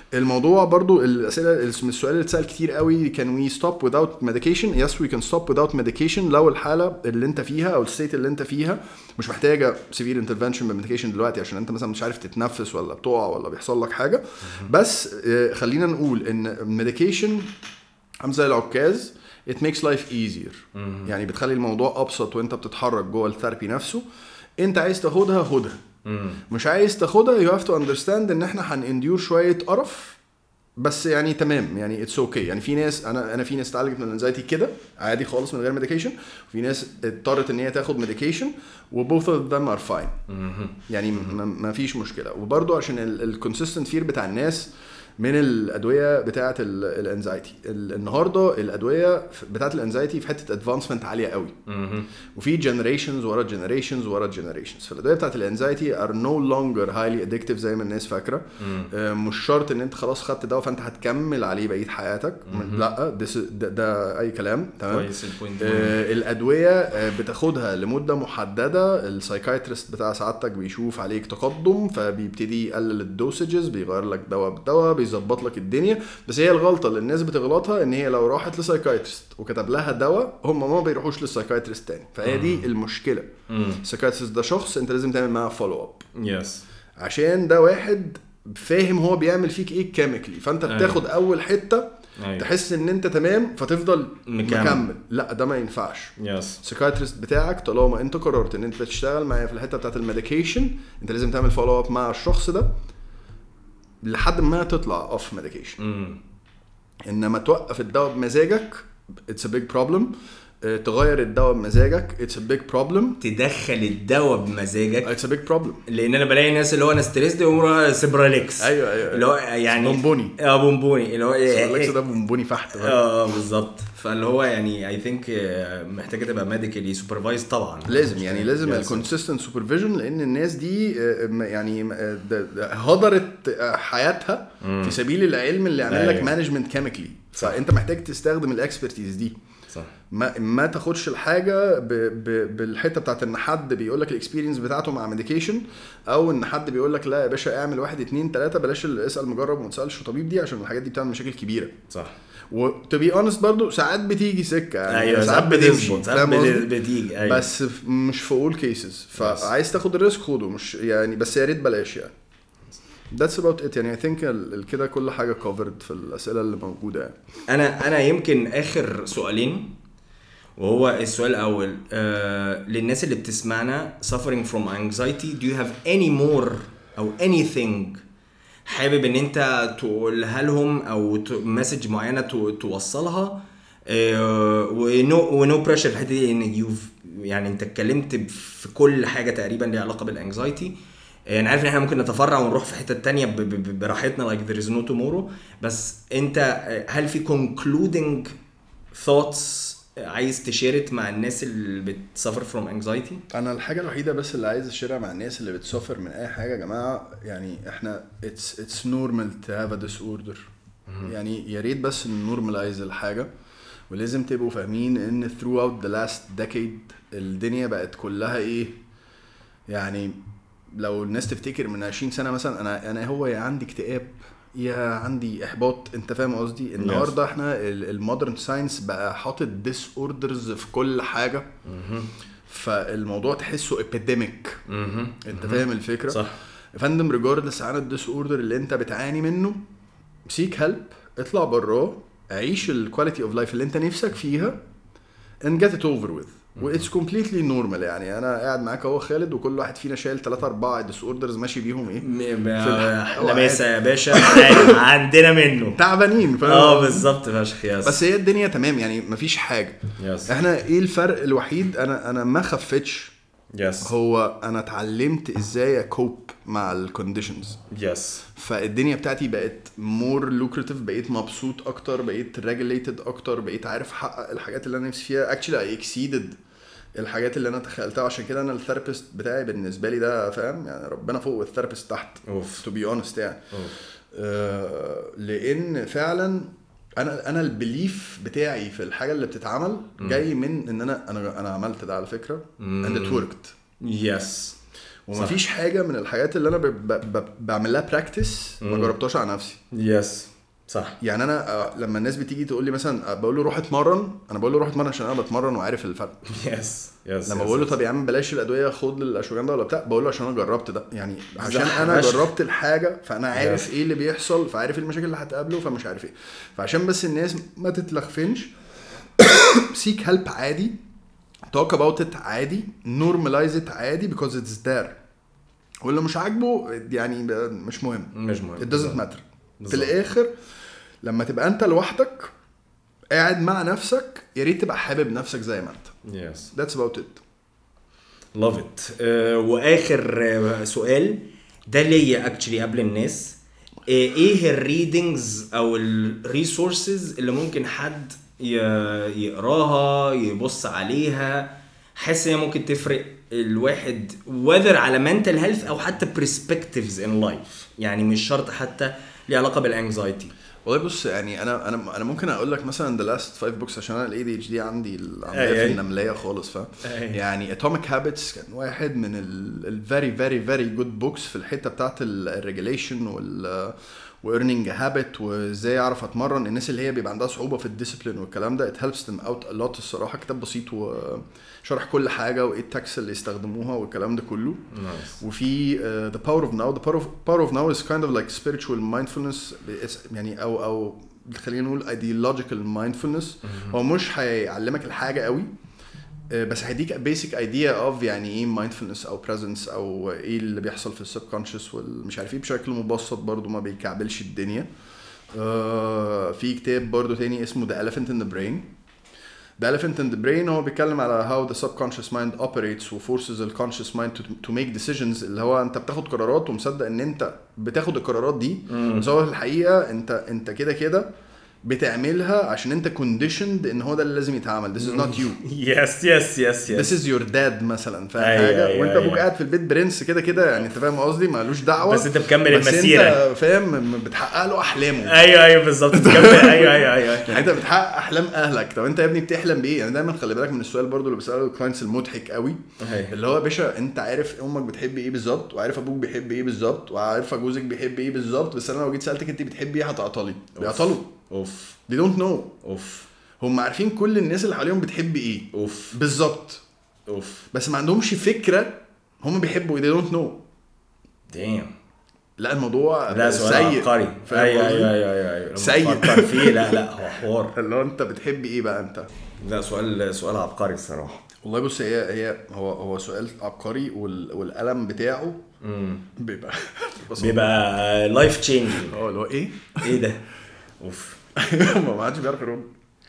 الموضوع برضو الاسئله السؤال اللي اتسال كتير قوي can we stop without medication yes we can stop without medication لو الحاله اللي انت فيها او الستيت اللي انت فيها مش محتاجه severe intervention بميديكيشن دلوقتي عشان انت مثلا مش عارف تتنفس ولا بتقع ولا بيحصل لك حاجه بس آه، خلينا نقول ان ميديكيشن عامل زي العكاز it makes life easier يعني بتخلي الموضوع ابسط وانت بتتحرك جوه الثيرابي نفسه انت عايز تاخدها خدها مش عايز تاخدها يو هاف تو اندرستاند ان احنا هننديور شويه قرف بس يعني تمام يعني اتس اوكي okay. يعني في ناس انا انا في ناس اتعالجت من الانزايتي كده عادي خالص من غير ميديكيشن وفي ناس اضطرت ان هي تاخد ميديكيشن وبوث اوف ذم ار فاين يعني ما- ما فيش مشكله وبرده عشان الكونسيستنت فير بتاع الناس من الادويه بتاعه الانزايتي النهارده الادويه بتاعه الانزايتي في حته ادفانسمنت عاليه قوي وفي جنريشنز ورا جنريشنز ورا جنريشنز فالادويه بتاعت الانزايتي ار نو لونجر هايلي ادكتيف زي ما الناس فاكره آه، مش شرط ان انت خلاص خدت دواء فانت هتكمل عليه بقيه حياتك لا this is- ده, ده اي كلام تمام كويس البوينت آه، الادويه آه، بتاخدها لمده محدده السايكايترست بتاع سعادتك بيشوف عليك تقدم فبيبتدي يقلل الدوسجز بيغير لك دواء بدواء بيظبط لك الدنيا بس هي الغلطه اللي الناس بتغلطها ان هي لو راحت لسايكايترست وكتب لها دواء هم ما بيروحوش للسايكايترست تاني فهي دي المشكله السايكايترست ده شخص انت لازم تعمل معاه فولو اب يس عشان ده واحد فاهم هو بيعمل فيك ايه كيميكلي فانت أيوة. بتاخد اول حته أيوة. تحس ان انت تمام فتفضل مكمل. مكمل لا ده ما ينفعش يس السايكايترست بتاعك طالما انت قررت ان انت تشتغل معايا في الحته بتاعت الميديكيشن انت لازم تعمل فولو اب مع الشخص ده لحد ما تطلع اوف ميديكيشن انما توقف الدواء بمزاجك اتس ا بيج بروبلم تغير الدواء بمزاجك اتس ا بيج بروبلم تدخل الدواء بمزاجك اتس ا بيج بروبلم لان انا بلاقي ناس اللي هو انا ستريسد يقوم سيبراليكس أيوة، أيوة. اللي هو يعني بونبوني. اه بونبوني اللي هو الكس ده بونبوني فحت بقى. اه بالظبط فاللي هو يعني اي ثينك محتاجه تبقى ميديكالي سوبرفايز طبعا لازم يعني لازم Yes. الكونسيستنت سوبرفيجن لان الناس دي آه، م- يعني آه، ده- ده هدرت آه، حياتها في سبيل العلم اللي يعمل لك أيوة. مانجمنت كيميكلي فانت محتاج تستخدم الاكسبرتيز دي صح ما ما تاخدش الحاجه ب ب بالحته بتاعت ان حد بيقول لك الاكسبيرينس بتاعته مع ميديكيشن او ان حد بيقول لك لا يا باشا اعمل واحد اتنين تلاته بلاش ال- اسال مجرب وما تسالش طبيب دي عشان الحاجات دي بتعمل مشاكل كبيره صح وتو بي اونست برضه ساعات بتيجي سكه يعني ايوه ساعات بتظبط ساعات فاهم قصدي؟ بت- بتيجي ايوه بس ف- مش في اول كيسز فعايز تاخد الريسك خده مش يعني بس يا ريت بلاش يعني That's about it يعني I think ال- ال- كده كل حاجة covered في الأسئلة اللي موجودة يعني انا انا يمكن اخر سؤالين وهو السؤال الاول آه للناس اللي بتسمعنا suffering from anxiety do you have any more او anything حابب ان انت تقولها لهم او مسج معينه تو- توصلها آه، ونو ونو بريشر في الحته دي ان يوف يعني انت اتكلمت في كل حاجه تقريبا ليها علاقه بالانكزايتي انا عارف ان احنا ممكن نتفرع ونروح في حته تانية ب- ب- ب- براحتنا like there is no tomorrow بس انت آه، هل في concluding thoughts عايز تشيرت مع الناس اللي بتسفر from anxiety أنا الحاجة الوحيدة بس اللي عايز أشيرها مع الناس اللي بتسافر من أي حاجة يا جماعة يعني إحنا it's it's normal to have a disorder يعني يا ريت بس نورماليز الحاجة ولازم تبقوا فاهمين إن throughout the last decade الدنيا بقت كلها إيه يعني لو الناس تفتكر من 20 سنه مثلا انا انا هو يا عندي اكتئاب يا عندي احباط انت فاهم قصدي النهارده احنا المودرن ساينس بقى حاطط ديس اوردرز في كل حاجه فالموضوع تحسه ابيديميك انت فاهم الفكره صح يا فندم ريجاردلس عن الديس اوردر اللي انت بتعاني منه سيك هيلب اطلع براه عيش الكواليتي اوف لايف اللي انت نفسك فيها and get it over with واتس كومبليتلي نورمال يعني انا قاعد معاك اهو خالد وكل واحد فينا شايل 3 4 ديس اوردرز ماشي بيهم ايه الح- لابسه يا باشا أيوة، عندنا منه تعبانين فاهم اه بالظبط فشخ يس بس هي الدنيا تمام يعني مفيش حاجه يس احنا ايه الفرق الوحيد انا انا ما خفتش يس هو انا اتعلمت ازاي اكوب مع الكونديشنز يس فالدنيا بتاعتي بقت مور لوكريتيف بقيت مبسوط اكتر بقيت ريجوليتد اكتر بقيت عارف احقق الحاجات اللي انا نفسي فيها اكشلي اي اكسيدد الحاجات اللي انا تخيلتها عشان كده انا الثيرابيست بتاعي بالنسبه لي ده فاهم يعني ربنا فوق والثيرابيست تحت اوف تو بي اونست يعني اوف آه لان فعلا انا انا البليف بتاعي في الحاجه اللي بتتعمل جاي من ان انا انا انا عملت ده على فكره and it worked يس ومفيش حاجه من الحاجات اللي انا ب... ب... ب... بعمل لها براكتس ما مم. جربتهاش على نفسي يس صح يعني انا آه، لما الناس بتيجي تقول لي مثلا آه، بقول له روح اتمرن انا بقول له روح اتمرن عشان انا بتمرن وعارف الفرق يس يس لما بقول له طب يا عم بلاش الادويه خد الاشواجندا ولا بتاع بقول له عشان انا جربت ده يعني عشان صح، انا فشخ. جربت الحاجه فانا عارف Yes. ايه اللي بيحصل فعارف ايه المشاكل اللي هتقابله فمش عارف ايه فعشان بس الناس ما تتلخفنش سيك هيلب عادي توك اباوت ات عادي نورماليز ات عادي because it's there واللي مش عاجبه يعني مش مهم مش مهم it doesn't matter في بالظبط. الاخر لما تبقى انت لوحدك قاعد مع نفسك يا ريت تبقى حابب نفسك زي ما انت يس that's about it لاف ات واخر آه، سؤال ده ليا اكشلي قبل الناس آه، ايه الريدنجز او الريسورسز اللي ممكن حد ي- يقراها يبص عليها حاسس ان هي ممكن تفرق الواحد whether على mental health او حتى perspectives in life يعني مش شرط حتى ليه علاقه بالانكزايتي والله بص يعني انا انا انا ممكن اقول لك مثلا ذا لاست فايف بوكس عشان انا الاي دي اتش دي عندي العمليه أي في أي. النمليه خالص فاهم أي. يعني اتوميك هابتس كان واحد من الفيري فيري فيري جود بوكس في الحته بتاعت الريجوليشن وال وايرنينج هابت وازاي اعرف اتمرن الناس اللي هي بيبقى عندها صعوبه في الديسيبلين والكلام ده ات هيلبس ذم اوت ا لوت الصراحه كتاب بسيط وشرح كل حاجه وايه التاكس اللي يستخدموها والكلام ده كله نايس وفي ذا باور اوف ناو ذا باور اوف باور اوف ناو از كايند اوف لايك سبيريتشوال مايندفولنس يعني او او خلينا نقول ايديولوجيكال مايندفولنس هو مش هيعلمك الحاجه قوي آه، بس هيديك بيسك ايديا اوف يعني ايه مايندفولنس او بريزنس او ايه اللي بيحصل في السب كونشس والمش عارف ايه بشكل مبسط برضو ما بيكعبلش الدنيا آه، في كتاب برضو تاني اسمه The Elephant in the Brain The Elephant in the Brain هو بيتكلم على how the subconscious mind operates و forces the conscious mind to, to make decisions اللي هو انت بتاخد قرارات ومصدق ان انت بتاخد القرارات دي بس هو في الحقيقه انت انت كده كده بتعملها عشان انت conditioned ان هو ده اللي لازم يتعمل this is not you يس يس يس this يس is your dad مثلا فاهم أيوة، حاجه أيوة، وانت أيوة. ابوك قاعد في البيت برنس كده كده يعني انت فاهم قصدي مالوش دعوه بس انت مكمل بس المسيره انت فاهم بتحقق له احلامه ايوه ايوه بالظبط تكمل ايوه ايوه ايوه يعني انت بتحقق احلام اهلك طب انت يا ابني بتحلم بايه يعني دايما خلي بالك من السؤال برضو اللي بيساله الكلاينتس المضحك قوي أيوة. اللي هو يا باشا انت عارف امك بتحب ايه بالظبط وعارف ابوك بيحب ايه بالظبط وعارفه جوزك بيحب ايه بالظبط بس انا لو جيت سالتك انت بتحبي ايه هتعطلي بيعطلوا اوف they don't know اوف هم عارفين كل الناس اللي حواليهم بتحب ايه اوف بالظبط اوف بس ما عندهمش فكره هم بيحبوا ايه they don't know دام لا الموضوع لا سؤال سيء عبقري فاهم ايوه قصدي؟ ايوه ايوه ايوه ايوه لما سيء. تفكر فيه لا لا هو حوار اللي هو انت بتحب ايه بقى انت لا سؤال سؤال عبقري الصراحه والله بص هي هي هو هو سؤال عبقري وال والقلم بتاعه امم بيبقى بيبقى لايف تشينجينج اه اللي هو ايه؟ ايه ده اوف ما حدش بيعرف يرد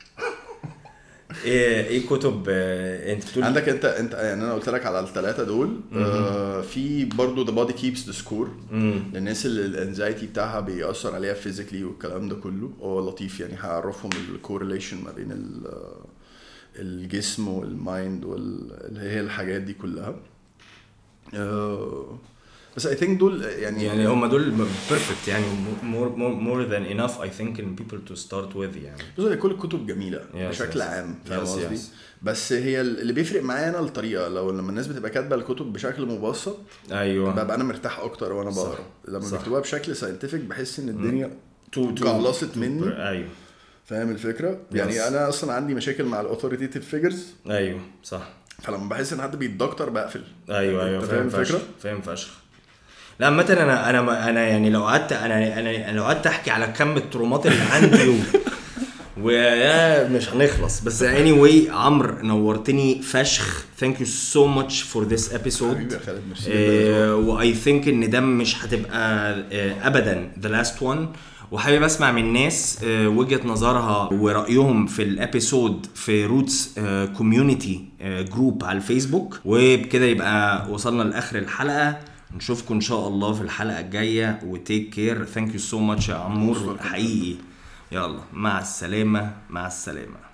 ايه ايه كتب آه، انت بتقول عندك انت انت يعني انا قلت لك على الثلاثه دول آه في برضو ذا بودي كيبس ذا سكور مم. للناس اللي الانزايتي بتاعها بيأثر عليها فيزيكلي والكلام ده كله هو لطيف يعني هعرفهم الكورليشن ما بين ال- الجسم والمايند واللي هي الحاجات دي كلها آه، بس اي ثينك دول يعني يعني هم دول بيرفكت يعني more more more than enough I think in people to start with يعني بص هي كل الكتب جميله Yes, بشكل yes. عام فاهم Yes, قصدي؟ yes. بس هي اللي بيفرق معايا انا الطريقه لو لما الناس بتبقى كاتبه الكتب بشكل مبسط ايوه ببقى انا مرتاح اكتر وانا صح. بقرا لما صح. بيكتبوها بشكل ساينتفك بحس ان الدنيا تو تو جعلصت مني ايوه فاهم الفكره؟ يعني انا اصلا عندي مشاكل مع الاوثوريتيف فيجرز ايوه صح فلما بحس ان حد بيتدكتور بقفل ايوه ايوه انت فاهم فاهم الفكره؟ فشخ فاهم فشخ لا عامة انا انا انا يعني لو قعدت انا انا لو قعدت احكي على كم الترومات اللي عندي و... ويا مش هنخلص بس anyway عمرو نورتني فشخ ثانك يو سو ماتش فور ذس ابيسود حبيبي يا خالد ميرسي واي ثينك ان ده مش هتبقى آه، ابدا ذا لاست وان وحابب اسمع من الناس آه، وجهه نظرها ورايهم في الابيسود في روتس كوميونتي جروب على الفيسبوك وبكده يبقى وصلنا لاخر الحلقه نشوفكم ان شاء الله في الحلقه الجايه وتيك كير ثانك يو سو ماتش يا عمور حقيقي يلا مع السلامه مع السلامه